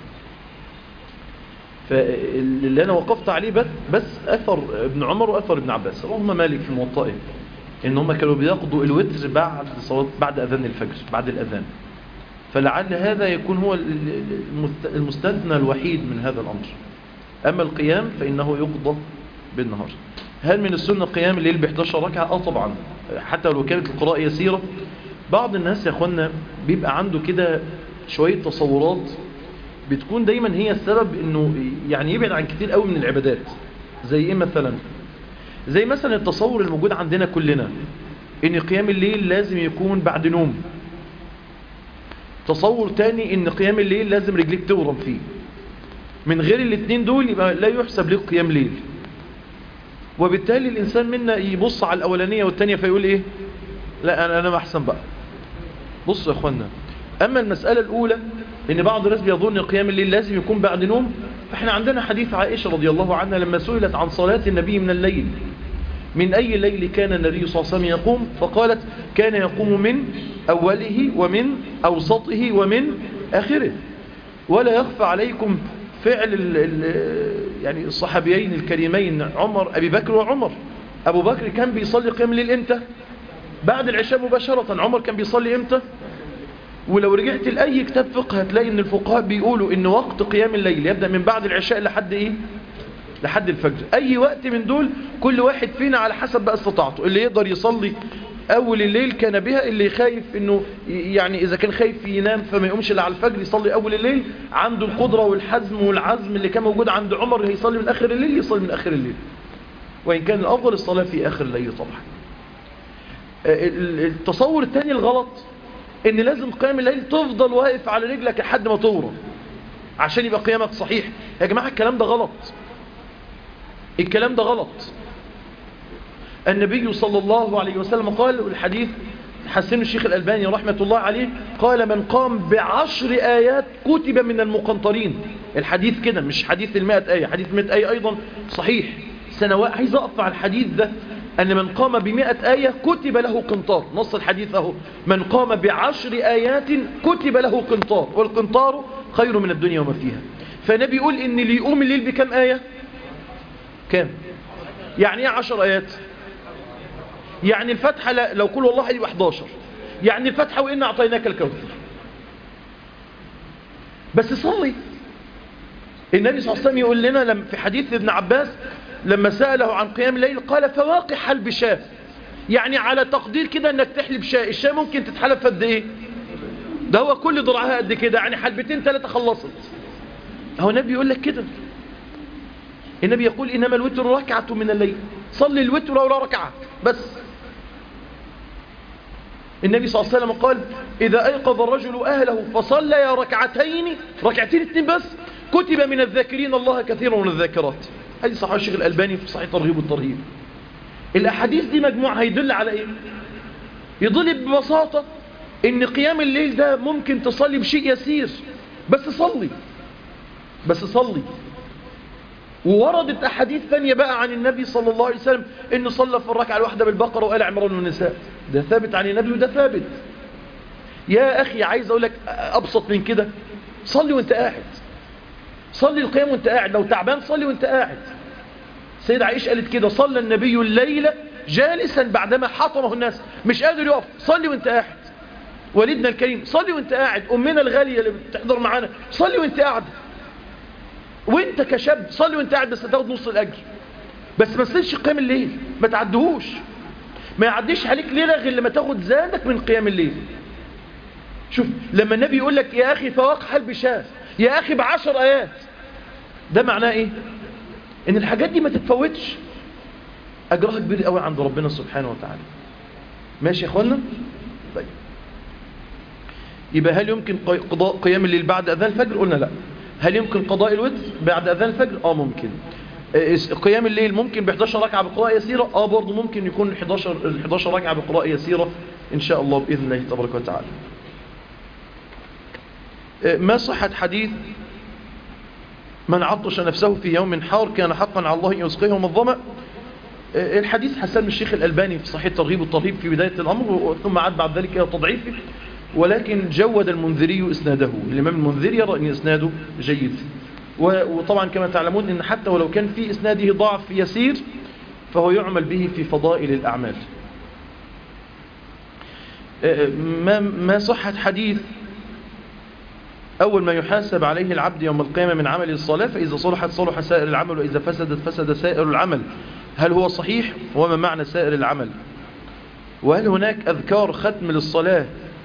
فاللي أنا وقفت عليه بس, بس أثر ابن عمر وأثر ابن عباس رغم مالك في موطئه ان هم كانوا بيقضوا الوتر بعد صلاة بعد اذان الفجر بعد الاذان فلعل هذا يكون هو المستثنى الوحيد من هذا الامر اما القيام فانه يقضى بالنهار هل من السنة قيام الليل ب 11 ركعة اه طبعا حتى لو كانت القراءة يسيرة بعض الناس يا اخوانا بيبقى عنده كده شوية تصورات بتكون دايما هي السبب انه يعني يبعد عن كتير قوي من العبادات زي ايه مثلا زي مثلا التصور الموجود عندنا كلنا ان قيام الليل لازم يكون بعد نوم تصور تاني ان قيام الليل لازم رجليك تورم فيه من غير الاثنين دول يبقى لا يحسب لك قيام ليل وبالتالي الانسان منا يبص على الاولانية والتانية فيقول ايه لا انا انا احسن بقى بصوا يا اخوانا اما المسألة الاولى ان بعض الناس بيظن قيام الليل لازم يكون بعد نوم فاحنا عندنا حديث عائشة رضي الله عنها لما سئلت عن صلاة النبي من الليل من أي ليل كان النبي صلى الله عليه وسلم يقوم فقالت كان يقوم من أوله ومن أوسطه ومن آخره ولا يخفى عليكم فعل ال ال يعني الصحابيين الكريمين عمر أبي بكر وعمر أبو بكر كان بيصلي قيام الليل إمتى بعد العشاء مباشرة عمر كان بيصلي إمتى ولو رجعت لأي كتاب فقه هتلاقي ان الفقهاء بيقولوا ان وقت قيام الليل يبدأ من بعد العشاء لحد ايه لحد الفجر اي وقت من دول كل واحد فينا على حسب بقى استطاعته اللي يقدر يصلي اول الليل كان بها اللي خايف انه يعني اذا كان خايف ينام فما يقومش الا على الفجر يصلي اول الليل عنده القدرة والحزم والعزم اللي كان موجود عند عمر هيصلي من اخر الليل يصلي من اخر الليل وان كان الافضل الصلاة في اخر الليل طبعا التصور الثاني الغلط ان لازم قيام الليل تفضل واقف على رجلك لحد ما تورم عشان يبقى قيامك صحيح يا جماعة الكلام ده غلط الكلام ده غلط النبي صلى الله عليه وسلم قال الحديث حسن الشيخ الألباني رحمة الله عليه قال من قام بعشر آيات كتب من المقنطرين الحديث كده مش حديث المائة آية حديث مائة آية أيضا صحيح سنوات عايز أقف على الحديث ده أن من قام بمائة آية كتب له قنطار نص الحديث أهو من قام بعشر آيات كتب له قنطار والقنطار خير من الدنيا وما فيها فالنبي يقول إن اللي يقوم الليل بكم آية كام يعني ايه عشر آيات يعني الفتحة لو كل والله هيبقى 11 يعني الفتحة وإن أعطيناك الكوثر بس صلي النبي صلى الله عليه وسلم يقول لنا لما في حديث ابن عباس لما سأله عن قيام الليل قال فواقع حلب شاة يعني على تقدير كده انك تحلب شاة الشاة ممكن تتحلب في قد ايه ده هو كل ضرعها قد كده يعني حلبتين ثلاثة خلصت هو النبي يقول لك كده النبي يقول إنما الوتر ركعة من الليل صلي الوتر ولا ركعة بس النبي صلى الله عليه وسلم قال إذا أيقظ الرجل أهله فصلى ركعتين ركعتين اتنين بس كتب من الذاكرين الله كثيرا من الذاكرات هذه صحيح الشيخ الألباني في صحيح ترغيب والترهيب الأحاديث دي مجموعة هيدل على إيه يدل ببساطة إن قيام الليل ده ممكن تصلي بشيء يسير بس صلي بس صلي ووردت أحاديث ثانية بقى عن النبي صلى الله عليه وسلم إنه صلى في الركعة الواحدة بالبقرة وآل عمران والنساء ده ثابت عن النبي وده ثابت يا أخي عايز أقول لك أبسط من كده صلي وانت قاعد صلي القيام وانت قاعد لو تعبان صلي وانت قاعد سيدة عائشة قالت كده صلى النبي الليلة جالسا بعدما حطمه الناس مش قادر يقف صلي وانت قاعد وليدنا الكريم صلي وانت قاعد أمنا الغالية اللي بتحضر معانا صلي وانت قاعد وانت كشاب صلي وانت قاعد بس هتاخد نص الاجر بس ما تنسيش قيام الليل ما تعدهوش ما يعديش عليك ليله غير لما تاخد زادك من قيام الليل شوف لما النبي يقول لك يا اخي فواق حلب شاه يا اخي بعشر ايات ده معناه ايه ان الحاجات دي ما تتفوتش اجرها كبير قوي عند ربنا سبحانه وتعالى ماشي يا اخوانا طيب يبقى هل يمكن قضاء قيام الليل بعد اذان الفجر قلنا لا هل يمكن قضاء الوتر بعد أذان الفجر اه ممكن قيام الليل ممكن ب 11 ركعة بقراءة يسيرة اه برضه ممكن يكون 11 11 ركعة بقراءة يسيرة إن شاء الله بإذن الله تبارك وتعالى ما صحة حديث من عطش نفسه في يوم حار كان حقا على الله يسقيه من الظمأ الحديث حسن الشيخ الألباني في صحيح الترغيب والترهيب في بداية الأمر ثم عاد بعد ذلك إلى تضعيفه ولكن جود المنذري إسناده الإمام المنذري يرى أن إسناده جيد وطبعا كما تعلمون أن حتى ولو كان في إسناده ضعف يسير فهو يعمل به في فضائل الأعمال ما, ما صحة حديث أول ما يحاسب عليه العبد يوم القيامة من عمل الصلاة فإذا صلحت صلح سائر العمل وإذا فسدت فسد سائر العمل هل هو صحيح وما معنى سائر العمل وهل هناك أذكار ختم للصلاة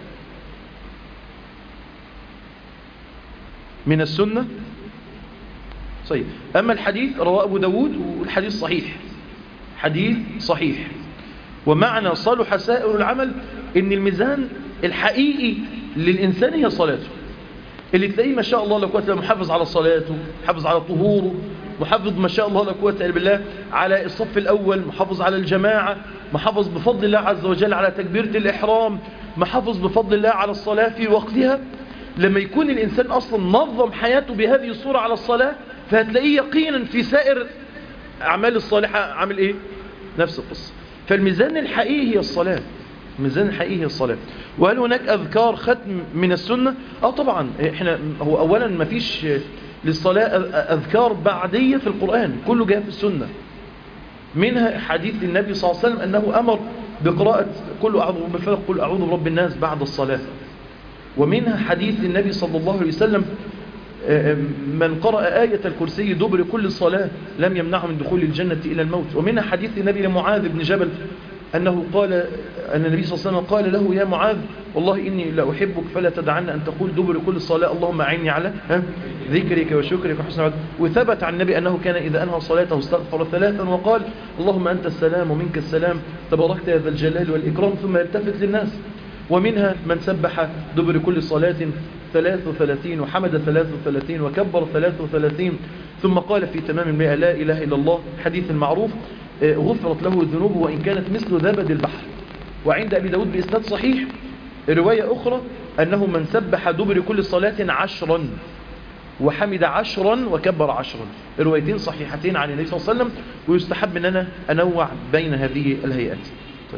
من السنة صحيح أما الحديث رواه أبو داود والحديث صحيح حديث صحيح ومعنى صلح سائر العمل ان الميزان الحقيقي للإنسان هي صلاته اللي تلاقيه ما شاء الله لا قوه الا محافظ على صلاته محافظ على طهوره محافظ ما شاء الله لا قوه الا بالله على الصف الأول محافظ على الجماعة محافظ بفضل الله عز وجل على تكبيرة الإحرام محافظ بفضل الله على الصلاة في وقتها لما يكون الإنسان أصلا نظم حياته بهذه الصورة على الصلاة فهتلاقيه يقينا في سائر أعمال الصالحة عامل إيه نفس القصة فالميزان الحقيقي هي الصلاة الميزان الحقيقي هي الصلاة وهل هناك أذكار ختم من السنة اه طبعا احنا هو أولا ما فيش للصلاة أذكار بعدية في القرآن كله جاء في السنة منها حديث النبي صلى الله عليه وسلم أنه أمر بقراءة كل أعوذ بالفلق قل أعوذ برب الناس بعد الصلاة ومنها حديث النبي صلى الله عليه وسلم من قرأ آية الكرسي دبر كل صلاة لم يمنعه من دخول الجنة إلى الموت ومنها حديث النبي لمعاذ بن جبل أنه قال أن النبي صلى الله عليه وسلم قال له يا معاذ والله إني لا أحبك فلا تدعن أن تقول دبر كل صلاة اللهم أعني على ها ذكرك وشكرك وحسن عبادتك وثبت عن النبي أنه كان إذا أنهى صلاته استغفر ثلاثا وقال اللهم أنت السلام ومنك السلام تباركت يا ذا الجلال والإكرام ثم يلتفت للناس ومنها من سبح دبر كل صلاة ثلاث وثلاثين وحمد ثلاث وثلاثين وكبر ثلاث وثلاثين ثم قال في تمام المئة لا إله إلا الله حديث المعروف غفرت له ذنوبه وإن كانت مثل ذبد البحر وعند أبي داود بإسناد صحيح رواية أخرى أنه من سبح دبر كل صلاة عشرا وحمد عشرا وكبر عشرا روايتين صحيحتين عن النبي صلى الله عليه وسلم ويستحب أن أنا أنوع بين هذه الهيئات طيب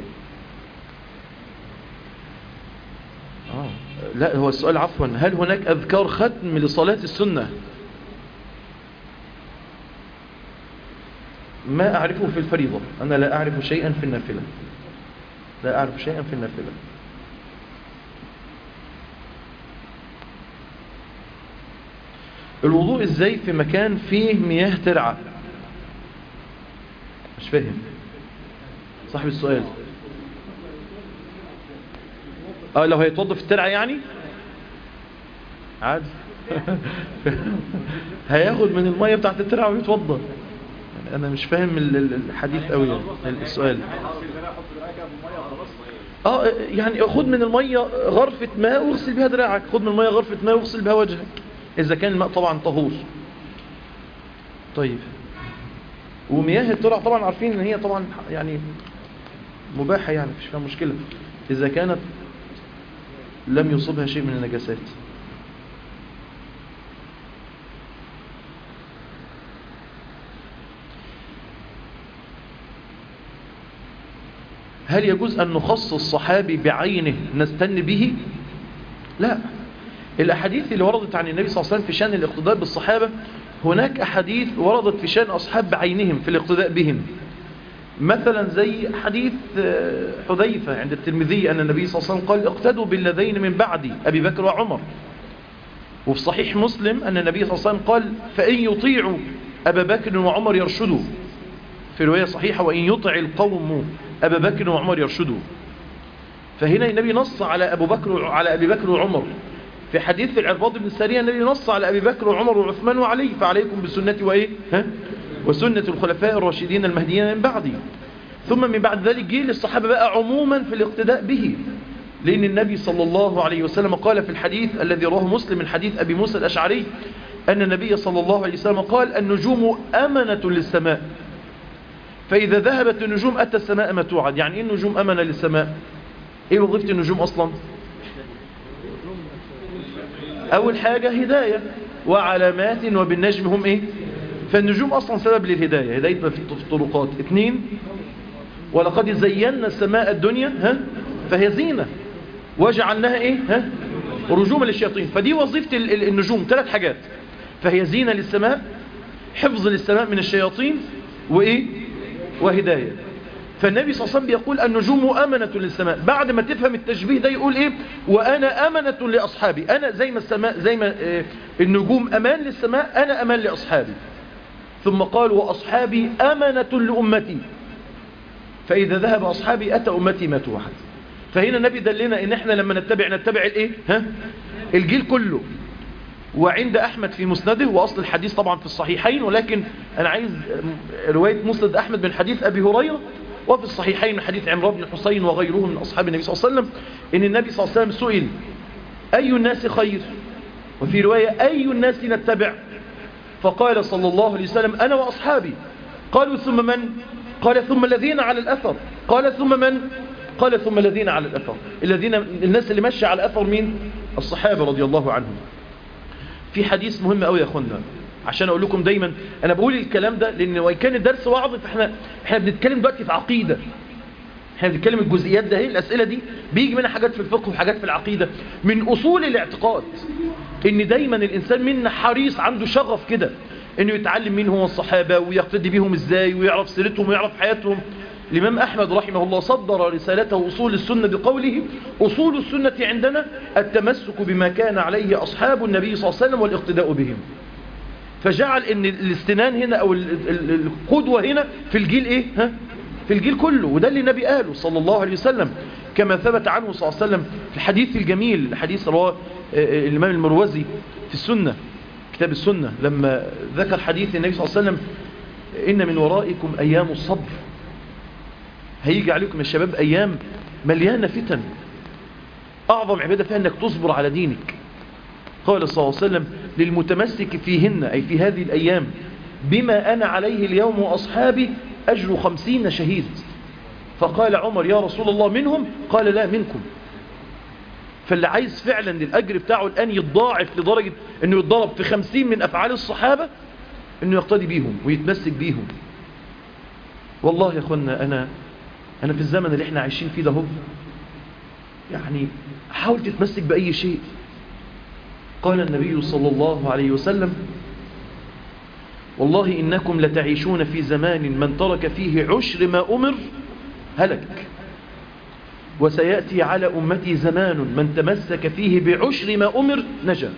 آه. لا هو السؤال عفوا هل هناك أذكار ختم لصلاة السنة ما أعرفه في الفريضة أنا لا أعرف شيئا في النافلة لا أعرف شيئا في النافلة الوضوء ازاي في مكان فيه مياه ترعى مش فاهم صاحب السؤال اه لو هيتوضى في الترعى يعني عادي هياخد من المية بتاعت الترعى ويتوضى انا مش فاهم الحديث قوي يعني السؤال اه يعني خد من المية غرفة ماء واغسل بها دراعك خد من المية غرفة ماء واغسل بها وجهك إذا كان الماء طبعا طهور طيب ومياه الترع طبعا عارفين ان هي طبعا يعني مباحة يعني مفيش فيها مشكلة إذا كانت لم يصبها شيء من النجاسات هل يجوز أن نخص الصحابي بعينه نستن به لا الأحاديث اللي وردت عن النبي صلى الله عليه وسلم في شأن الاقتداء بالصحابة هناك أحاديث وردت في شأن أصحاب بعينهم في الاقتداء بهم مثلا زي حديث حذيفة عند الترمذي أن النبي صلى الله عليه وسلم قال اقتدوا بالذين من بعدي أبي بكر وعمر وفي صحيح مسلم أن النبي صلى الله عليه وسلم قال فإن يطيعوا أبا بكر وعمر يرشدوا في رواية صحيحة وإن يطع القوم أبا بكر وعمر يرشدوا فهنا النبي نص على أبو بكر على أبي بكر وعمر في حديث العرباض بن سارية الذي نص على أبي بكر وعمر وعثمان وعلي فعليكم بسنتي وإيه ها؟ وسنة الخلفاء الراشدين المهديين من بعدي ثم من بعد ذلك جه للصحابة بقى عموما في الاقتداء به لأن النبي صلى الله عليه وسلم قال في الحديث الذي رواه مسلم من حديث أبي موسى الأشعري أن النبي صلى الله عليه وسلم قال النجوم أمنة للسماء فإذا ذهبت النجوم أتى السماء ما توعد يعني إيه النجوم أمنة للسماء إيه وظيفة النجوم أصلا أول حاجة هداية وعلامات وبالنجم هم إيه فالنجوم أصلا سبب للهداية هدايتنا في الطرقات اثنين ولقد زينا السماء الدنيا ها فهي زينة وجعلناها إيه ها رجوما للشياطين فدي وظيفة النجوم ثلاث حاجات فهي زينة للسماء حفظ للسماء من الشياطين وإيه وهداية فالنبي صلى الله عليه وسلم بيقول النجوم أمنة للسماء بعد ما تفهم التشبيه ده يقول إيه وأنا أمنة لأصحابي أنا زي ما السماء زي ما النجوم أمان للسماء أنا أمان لأصحابي ثم قال وأصحابي أمنة لأمتي فإذا ذهب أصحابي أتى أمتي ما توحد فهنا النبي دلنا إن إحنا لما نتبع نتبع الإيه ها الجيل كله وعند أحمد في مسنده وأصل الحديث طبعا في الصحيحين ولكن أنا عايز رواية مسند أحمد من حديث أبي هريرة وفي الصحيحين من حديث عمران بن حسين وغيره من أصحاب النبي صلى الله عليه وسلم إن النبي صلى الله عليه وسلم سئل أي الناس خير وفي رواية أي الناس نتبع فقال صلى الله عليه وسلم أنا وأصحابي قالوا ثم من قال ثم الذين على الأثر قال ثم من قال ثم الذين على الأثر الذين الناس اللي مشى على أثر مين الصحابة رضي الله عنهم في حديث مهم قوي يا اخوانا عشان اقول لكم دايما انا بقول الكلام ده لان وان كان الدرس وعظ فاحنا احنا بنتكلم دلوقتي في عقيده احنا بنتكلم الجزئيات ده اهي الاسئله دي بيجي منها حاجات في الفقه وحاجات في العقيده من اصول الاعتقاد ان دايما الانسان منا حريص عنده شغف كده انه يتعلم مين هو الصحابه ويقتدي بيهم ازاي ويعرف سيرتهم ويعرف حياتهم الإمام أحمد رحمه الله صدر رسالته أصول السنة بقوله أصول السنة عندنا التمسك بما كان عليه أصحاب النبي صلى الله عليه وسلم والاقتداء بهم فجعل ان الاستنان هنا أو القدوة هنا في الجيل إيه ها؟ في الجيل كله وده اللي النبي قاله صلى الله عليه وسلم كما ثبت عنه صلى الله عليه وسلم في الحديث الجميل حديث رواه الإمام المروزي في السنة كتاب السنة لما ذكر حديث النبي صلى الله عليه وسلم إن من ورائكم أيام الصبر هيجي عليكم يا شباب أيام مليانة فتن أعظم عبادة فيها أنك تصبر على دينك قال صلى الله عليه وسلم للمتمسك فيهن أي في هذه الأيام بما أنا عليه اليوم وأصحابي أجر خمسين شهيد فقال عمر يا رسول الله منهم قال لا منكم فاللي عايز فعلا الأجر بتاعه الآن يتضاعف لدرجة أنه يتضرب في خمسين من أفعال الصحابة أنه يقتدي بيهم ويتمسك بيهم والله يا أخوانا أنا أنا في الزمن اللي احنا عايشين فيه ده هو يعني حاول تتمسك بأي شيء قال النبي صلى الله عليه وسلم والله إنكم لتعيشون في زمان من ترك فيه عشر ما أمر هلك وسيأتي على أمتي زمان من تمسك فيه بعشر ما أمر نجا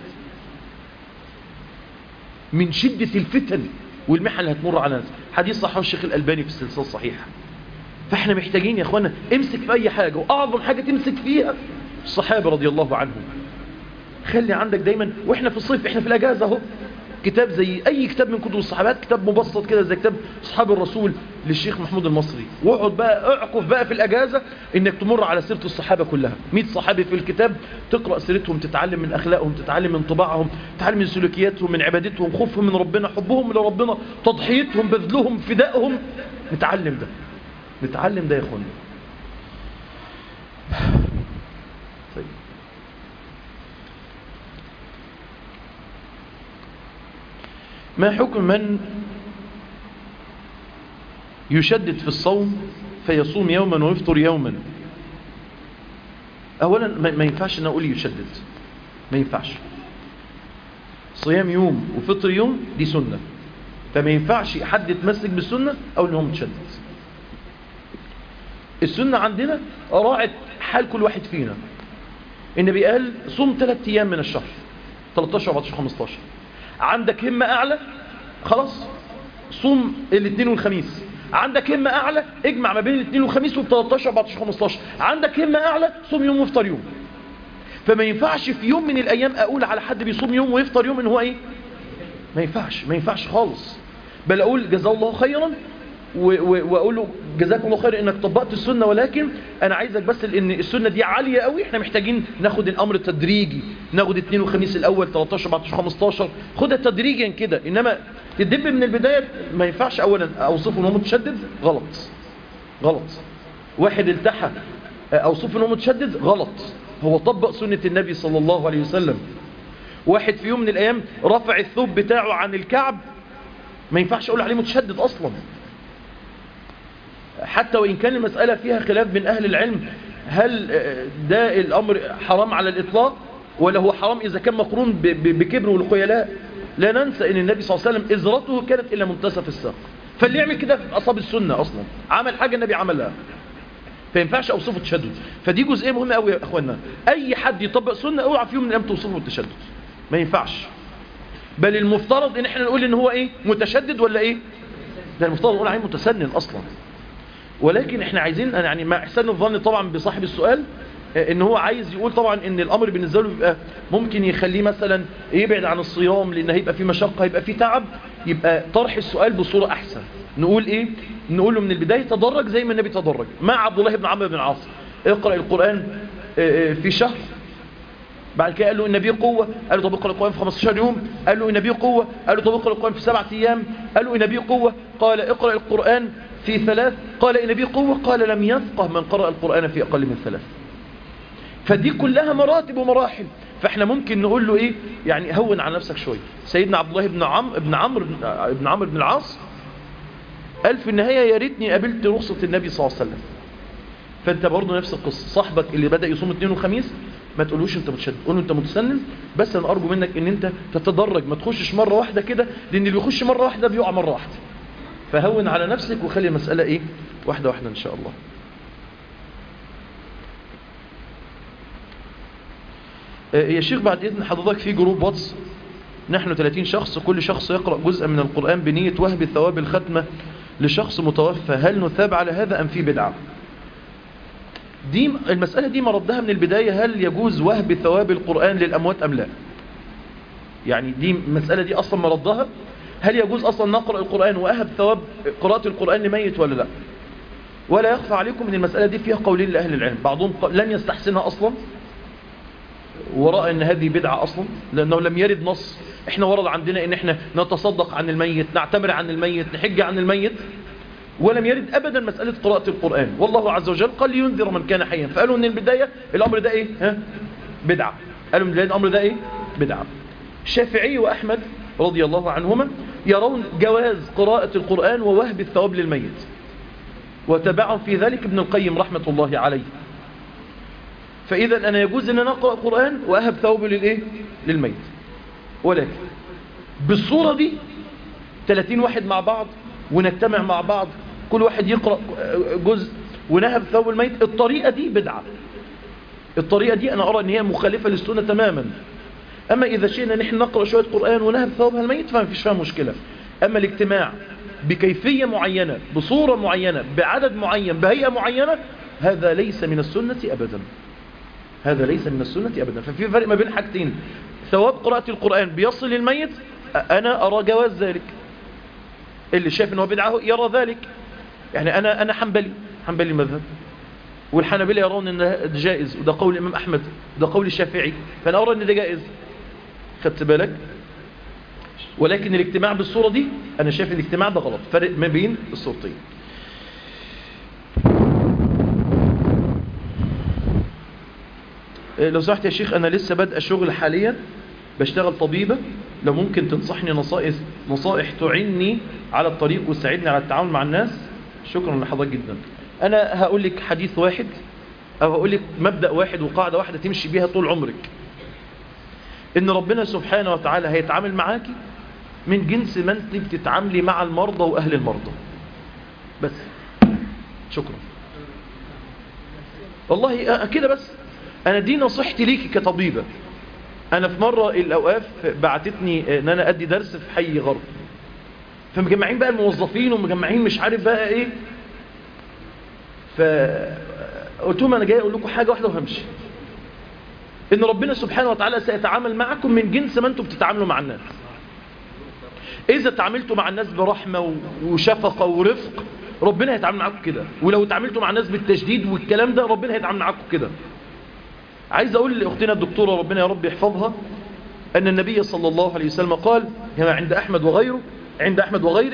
من شدة الفتن والمحن اللي هتمر على الناس حديث صحيح الشيخ الألباني في السلسلة الصحيحة فاحنا محتاجين يا اخوانا امسك في اي حاجة واعظم حاجة تمسك فيها الصحابة رضي الله عنهم خلي عندك دايما واحنا في الصيف احنا في الاجازة اهو كتاب زي اي كتاب من كتب الصحابات كتاب مبسط كده زي كتاب اصحاب الرسول للشيخ محمود المصري واقعد بقى اعكف بقى في الاجازة انك تمر على سيرة الصحابة كلها 100 صحابي في الكتاب تقرأ سيرتهم تتعلم من اخلاقهم تتعلم من طباعهم تتعلم من سلوكياتهم من عبادتهم خوفهم من ربنا حبهم لربنا تضحيتهم بذلهم فدائهم نتعلم ده نتعلم ده يا اخوانا طيب ما حكم من يشدد في الصوم فيصوم يوما ويفطر يوما اولا ما ينفعش ان اقول يشدد ما ينفعش صيام يوم وفطر يوم دي سنة فما ينفعش حد يتمسك بالسنة او ان هو متشدد السنة عندنا راعت حال كل واحد فينا النبي قال صوم ثلاثة ايام من الشهر 13 14 15 عندك همة اعلى خلاص صوم الاثنين والخميس عندك همة اعلى اجمع ما بين الاثنين والخميس وب 13 14 15 عندك همة اعلى صوم يوم وافطر يوم فما ينفعش في يوم من الايام اقول على حد بيصوم يوم ويفطر يوم ان هو ايه ما ينفعش ما ينفعش خالص بل اقول جزاه الله خيرا واقول له جزاكم الله خير انك طبقت السنة ولكن انا عايزك بس لان السنة دي عالية قوي احنا محتاجين ناخد الامر تدريجي ناخد اثنين وخميس الاول 13 14 15 خدها تدريجيا كده انما تدب من البداية ما ينفعش اولا اوصفه ان هو متشدد غلط غلط واحد التحى اوصفه ان هو متشدد غلط هو طبق سنة النبي صلى الله عليه وسلم واحد في يوم من الايام رفع الثوب بتاعه عن الكعب ما ينفعش اقول عليه متشدد اصلا حتى وإن كان المسألة فيها خلاف بين أهل العلم هل ده الأمر حرام على الإطلاق ولا هو حرام إذا كان مقرون بكبر والخيلاء لا ننسى أن النبي صلى الله عليه وسلم إزرته كانت إلى منتصف الساق فاللي يعمل كده في أصاب السنة أصلا عمل حاجة النبي عملها فينفعش أوصفه تشدد فدي جزئية مهمة قوي يا أخوانا أي حد يطبق سنة اوعى في يوم من الأيام توصفه التشدد ما ينفعش بل المفترض ان احنا نقول ان هو ايه متشدد ولا ايه ده المفترض نقول عليه متسنن اصلا ولكن احنا عايزين يعني مع احسان الظن طبعا بصاحب السؤال ان هو عايز يقول طبعا ان الامر بالنسبه له بيبقى ممكن يخليه مثلا يبعد عن الصيام لان هيبقى فيه مشقه هيبقى فيه تعب يبقى طرح السؤال بصوره احسن نقول ايه نقول له من البدايه تدرج زي ما النبي تدرج مع عبد الله بن عمرو بن العاص اقرا القران في شهر بعد كده قال له النبي قوة قال له طب اقرأ القرآن في 15 يوم قال له النبي قوة قال له طب اقرأ القرآن في سبعة أيام قال له النبي قوة قال اقرأ القرآن في ثلاث قال النبي قوة قال لم يفقه من قرأ القرآن في أقل من ثلاث فدي كلها مراتب ومراحل فاحنا ممكن نقول له ايه يعني هون على نفسك شوية سيدنا عبد الله بن عمرو بن عمرو بن عمرو بن العاص قال في النهاية يا ريتني قابلت رخصة النبي صلى الله عليه وسلم فانت برضه نفس القصة صاحبك اللي بدأ يصوم اثنين وخميس ما تقولوش انت متشدد قول له انت متسنن بس انا ارجو منك ان انت تتدرج ما تخشش مرة واحدة كده لان اللي بيخش مرة واحدة بيقع مرة واحدة فهون على نفسك وخلي المسألة ايه واحدة واحدة ان شاء الله يا شيخ بعد اذن حضرتك في جروب واتس نحن 30 شخص كل شخص يقرأ جزءا من القرآن بنية وهب ثواب الختمة لشخص متوفى هل نثاب على هذا أم في بدعة دي المسألة دي مردها من البداية هل يجوز وهب ثواب القرآن للأموات أم لا يعني دي المسألة دي أصلا مردها هل يجوز أصلا نقرأ القرآن وأهب ثواب قراءة القرآن لميت ولا لا ولا يخفى عليكم ان المسألة دي فيها قولين لأهل العلم بعضهم لن يستحسنها أصلا ورأى ان هذه بدعة أصلا لأنه لم يرد نص احنا ورد عندنا ان احنا نتصدق عن الميت نعتمر عن الميت نحج عن الميت ولم يرد أبدا مسألة قراءة القرآن والله عز وجل قال لينذر من كان حيا فقالوا ان البداية الأمر ده ايه ها؟ بدعة قالوا من البداية الأمر ده ايه بدعة الشافعي وأحمد رضي الله عنهما يرون جواز قراءة القرآن ووهب الثواب للميت وتبعهم في ذلك ابن القيم رحمة الله عليه فإذا أنا يجوز أن أنا أقرأ القرآن وأهب ثوابه للإيه؟ للميت ولكن بالصورة دي 30 واحد مع بعض ونجتمع مع بعض كل واحد يقرأ جزء ونهب ثواب الميت الطريقة دي بدعة الطريقة دي أنا أرى أن هي مخالفة للسنة تماما أما إذا شئنا نحن نقرأ شوية قرآن ونهب ثوابها الميت فما فيش فيها مشكلة أما الاجتماع بكيفية معينة بصورة معينة بعدد معين بهيئة معينة هذا ليس من السنة أبدا هذا ليس من السنة أبدا ففي فرق ما بين حاجتين ثواب قراءة القرآن بيصل للميت أنا أرى جواز ذلك اللي شايف أنه بدعه يرى ذلك يعني أنا أنا حنبلي حنبلي مذهب والحنابلة يرون أن ده جائز وده قول الإمام أحمد وده قول الشافعي فأنا أرى أن ده جائز خدت بالك ولكن الاجتماع بالصورة دي أنا شايف الاجتماع ده غلط فرق ما بين الصورتين لو سمحت يا شيخ أنا لسه بدأ شغل حاليا بشتغل طبيبة لو ممكن تنصحني نصائح نصائح تعني على الطريق وتساعدني على التعامل مع الناس شكرا لحضرتك جدا أنا هقول لك حديث واحد أو هقول لك مبدأ واحد وقاعدة واحدة تمشي بيها طول عمرك إن ربنا سبحانه وتعالى هيتعامل معاكي من جنس ما انت بتتعاملي مع المرضى وأهل المرضى بس شكرا والله كده بس أنا دي نصيحتي ليكي كطبيبة أنا في مرة الأوقاف بعتتني أن أنا أدي درس في حي غرب فمجمعين بقى الموظفين ومجمعين مش عارف بقى إيه فقلت لهم أنا جاي أقول لكم حاجة واحدة وهمشي إن ربنا سبحانه وتعالى سيتعامل معكم من جنس ما أنتم بتتعاملوا مع الناس إذا تعاملتوا مع الناس برحمة وشفقة ورفق ربنا هيتعامل معاكم كده ولو تعاملتوا مع الناس بالتشديد والكلام ده ربنا هيتعامل معاكم كده عايز أقول لأختنا الدكتورة ربنا يا رب يحفظها أن النبي صلى الله عليه وسلم قال كما عند أحمد وغيره عند أحمد وغيره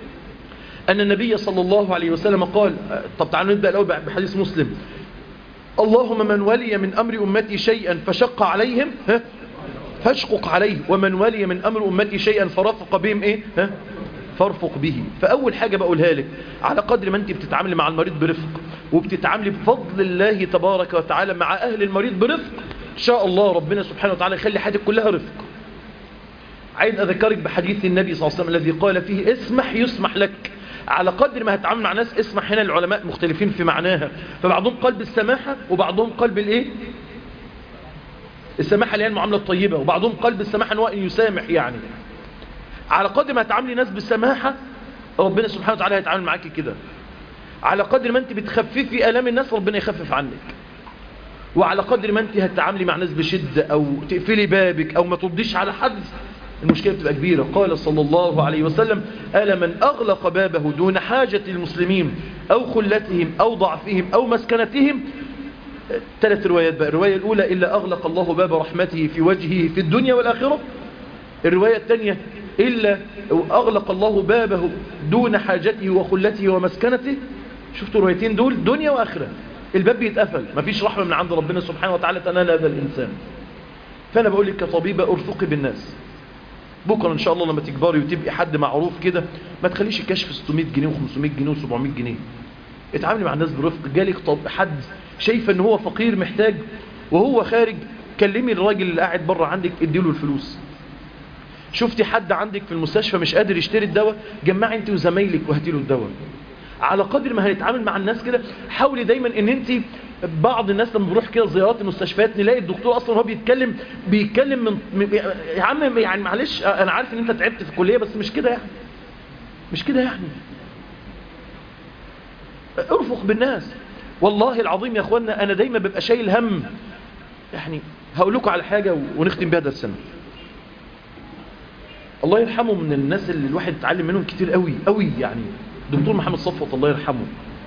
أن النبي صلى الله عليه وسلم قال طب تعالوا نبدأ الأول بحديث مسلم اللهم من ولي من أمر أمتي شيئا فشق عليهم ها فاشقق عليه ومن ولي من أمر أمتي شيئا فرفق بهم إيه ها فارفق به فأول حاجة بقولها لك على قدر ما أنت بتتعاملي مع المريض برفق وبتتعاملي بفضل الله تبارك وتعالى مع أهل المريض برفق إن شاء الله ربنا سبحانه وتعالى يخلي حياتك كلها رفق عايز أذكرك بحديث النبي صلى الله عليه وسلم الذي قال فيه اسمح يسمح لك على قدر ما هتعامل مع ناس اسمح هنا العلماء مختلفين في معناها فبعضهم قال بالسماحة وبعضهم قال بالإيه السماحة اللي هي المعاملة الطيبة وبعضهم قال بالسماحة أنه يسامح يعني على قدر ما هتعاملي ناس بالسماحة ربنا سبحانه وتعالى هيتعامل معاكي كده على قدر ما انت بتخففي آلام الناس ربنا يخفف عنك وعلى قدر ما انت هتتعاملي مع ناس بشدة او تقفلي بابك او ما ترديش على حد المشكلة بتبقى كبيرة قال صلى الله عليه وسلم ألا من أغلق بابه دون حاجة المسلمين أو خلتهم أو ضعفهم أو مسكنتهم ثلاث روايات بقى الرواية الأولى إلا أغلق الله باب رحمته في وجهه في الدنيا والآخرة الرواية الثانية إلا أغلق الله بابه دون حاجته وخلته ومسكنته شفتوا الروايتين دول دنيا وآخرة الباب بيتقفل مفيش رحمة من عند ربنا سبحانه وتعالى تنال هذا الإنسان فأنا بقول لك كطبيبة أرفقي بالناس بكرة إن شاء الله لما تكبري وتبقي حد معروف كده ما تخليش الكشف 600 جنيه و500 جنيه و700 جنيه اتعاملي مع الناس برفق جالك طب حد شايفه ان هو فقير محتاج وهو خارج كلمي الراجل اللي قاعد بره عندك اديله الفلوس شفتي حد عندك في المستشفى مش قادر يشتري الدواء جمعي انت وزمايلك وهاتي له الدواء على قدر ما هنتعامل مع الناس كده حاولي دايما ان انت بعض الناس لما بروح كده زيارات المستشفيات نلاقي الدكتور اصلا هو بيتكلم بيتكلم من, من يا عم يعني معلش انا عارف ان انت تعبت في الكليه بس مش كده يعني مش كده يعني ارفق بالناس والله العظيم يا اخوانا انا دايما ببقى شايل هم يعني هقول لكم على حاجة ونختم بها درسنا الله يرحمه من الناس اللي الواحد اتعلم منهم كتير قوي قوي يعني دكتور محمد صفوت الله يرحمه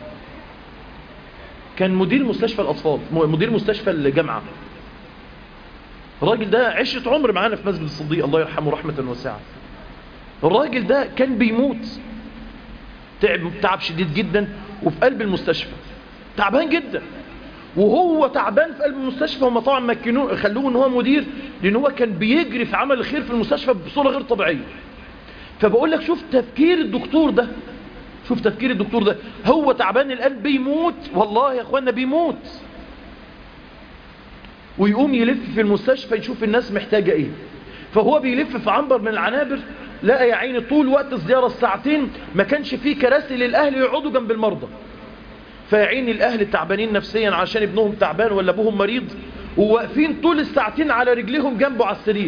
كان مدير مستشفى الأطفال مدير مستشفى الجامعة الراجل ده عشرة عمر معانا في مسجد الصديق الله يرحمه رحمة واسعة الراجل ده كان بيموت تعب تعب شديد جدا وفي قلب المستشفى تعبان جدا وهو تعبان في قلب المستشفى هم طبعا مكنوه خلوه ان هو مدير لان هو كان بيجري في عمل الخير في المستشفى بصوره غير طبيعيه فبقول لك شوف تفكير الدكتور ده شوف تفكير الدكتور ده هو تعبان القلب بيموت والله يا اخوانا بيموت ويقوم يلف في المستشفى يشوف الناس محتاجه ايه فهو بيلف في عنبر من العنابر لقى يا عيني طول وقت الزياره الساعتين ما كانش فيه كراسي للاهل يقعدوا جنب المرضى فيعين الأهل تعبانين نفسيا عشان ابنهم تعبان ولا أبوهم مريض وواقفين طول الساعتين على رجليهم جنبه على السرير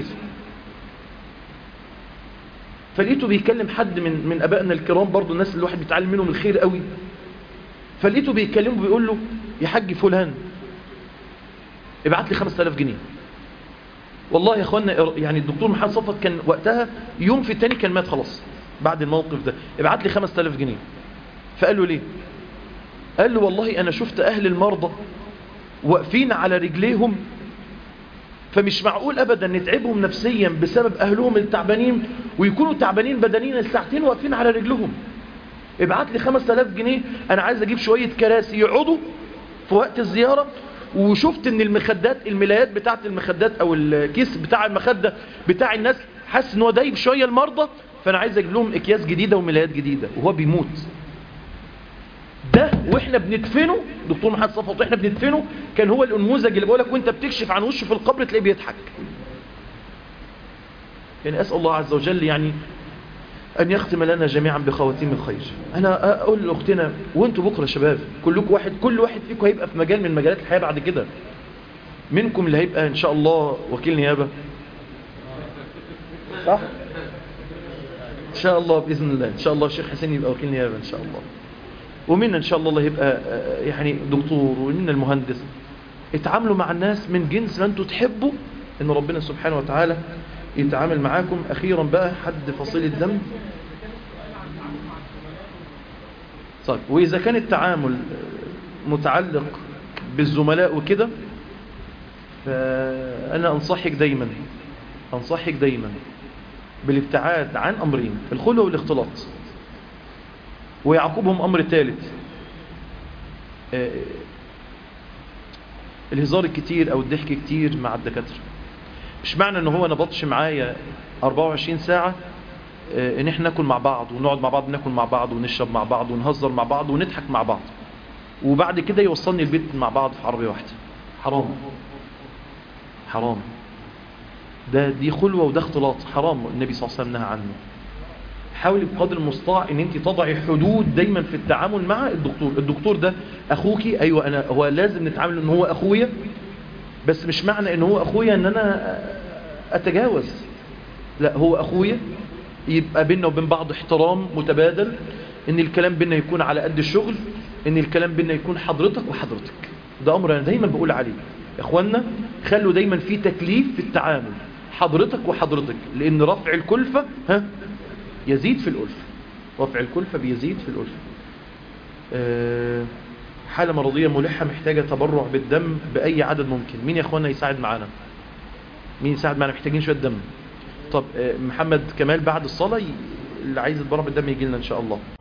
فلقيته بيكلم حد من من أبائنا الكرام برضو الناس اللي الواحد بيتعلم منهم الخير قوي فلقيته بيكلمه بيقول له يا حاج فلان ابعت لي 5000 جنيه والله يا اخوانا يعني الدكتور محمد صفت كان وقتها يوم في التاني كان مات خلاص بعد الموقف ده ابعت لي 5000 جنيه فقال له ليه قال له والله أنا شفت أهل المرضى واقفين على رجليهم فمش معقول أبدا نتعبهم نفسيا بسبب أهلهم التعبانين ويكونوا تعبانين بدنيا الساعتين واقفين على رجلهم ابعت لي 5000 جنيه أنا عايز أجيب شوية كراسي يقعدوا في وقت الزيارة وشفت ان المخدات الملايات بتاعت المخدات او الكيس بتاع المخدة بتاع الناس حاسس ان هو دايب شوية المرضى فانا عايز اجيب لهم اكياس جديدة وملايات جديدة وهو بيموت ده واحنا بندفنه دكتور محمد صفوت واحنا بندفنه كان هو الانموذج اللي بقولك وانت بتكشف عن وشه في القبر تلاقيه بيضحك يعني اسال الله عز وجل يعني ان يختم لنا جميعا بخواتيم الخير انا اقول لاختنا وانتوا بكره يا شباب كلكم واحد كل واحد فيكم هيبقى في مجال من مجالات الحياه بعد كده منكم اللي هيبقى ان شاء الله وكيل نيابه صح ان شاء الله باذن الله ان شاء الله الشيخ حسين يبقى وكيل نيابه ان شاء الله ومنا ان شاء الله اللي هيبقى يعني دكتور ومنا المهندس اتعاملوا مع الناس من جنس ما انتوا تحبوا ان ربنا سبحانه وتعالى يتعامل معاكم اخيرا بقى حد فصيل الدم طيب واذا كان التعامل متعلق بالزملاء وكده فانا انصحك دايما انصحك دايما بالابتعاد عن امرين الخلوه والاختلاط ويعقبهم أمر ثالث آه الهزار الكتير أو الضحك كتير مع الدكاترة مش معنى ان هو نبطش معايا 24 ساعة آه ان احنا ناكل مع بعض ونقعد مع بعض ناكل مع بعض ونشرب مع بعض ونهزر مع بعض ونضحك مع بعض وبعد كده يوصلني البيت مع بعض في عربية واحدة حرام حرام ده دي خلوة وده اختلاط حرام النبي صلى الله عليه وسلم نهى عنه حاولي بقدر المستطاع ان انت تضعي حدود دايما في التعامل مع الدكتور الدكتور ده اخوكي ايوه انا هو لازم نتعامل ان هو اخويا بس مش معنى ان هو اخويا ان انا اتجاوز لا هو اخويا يبقى بيننا وبين بعض احترام متبادل ان الكلام بيننا يكون على قد الشغل ان الكلام بيننا يكون حضرتك وحضرتك ده امر انا دايما بقول عليه يا اخوانا خلوا دايما في تكليف في التعامل حضرتك وحضرتك لان رفع الكلفة ها يزيد في الألفة رفع الكلفة بيزيد في الألفة أه حالة مرضية ملحة محتاجة تبرع بالدم بأي عدد ممكن مين يا أخوانا يساعد معانا مين يساعد معانا محتاجين شوية دم طب أه محمد كمال بعد الصلاة اللي عايز يتبرع بالدم يجي لنا إن شاء الله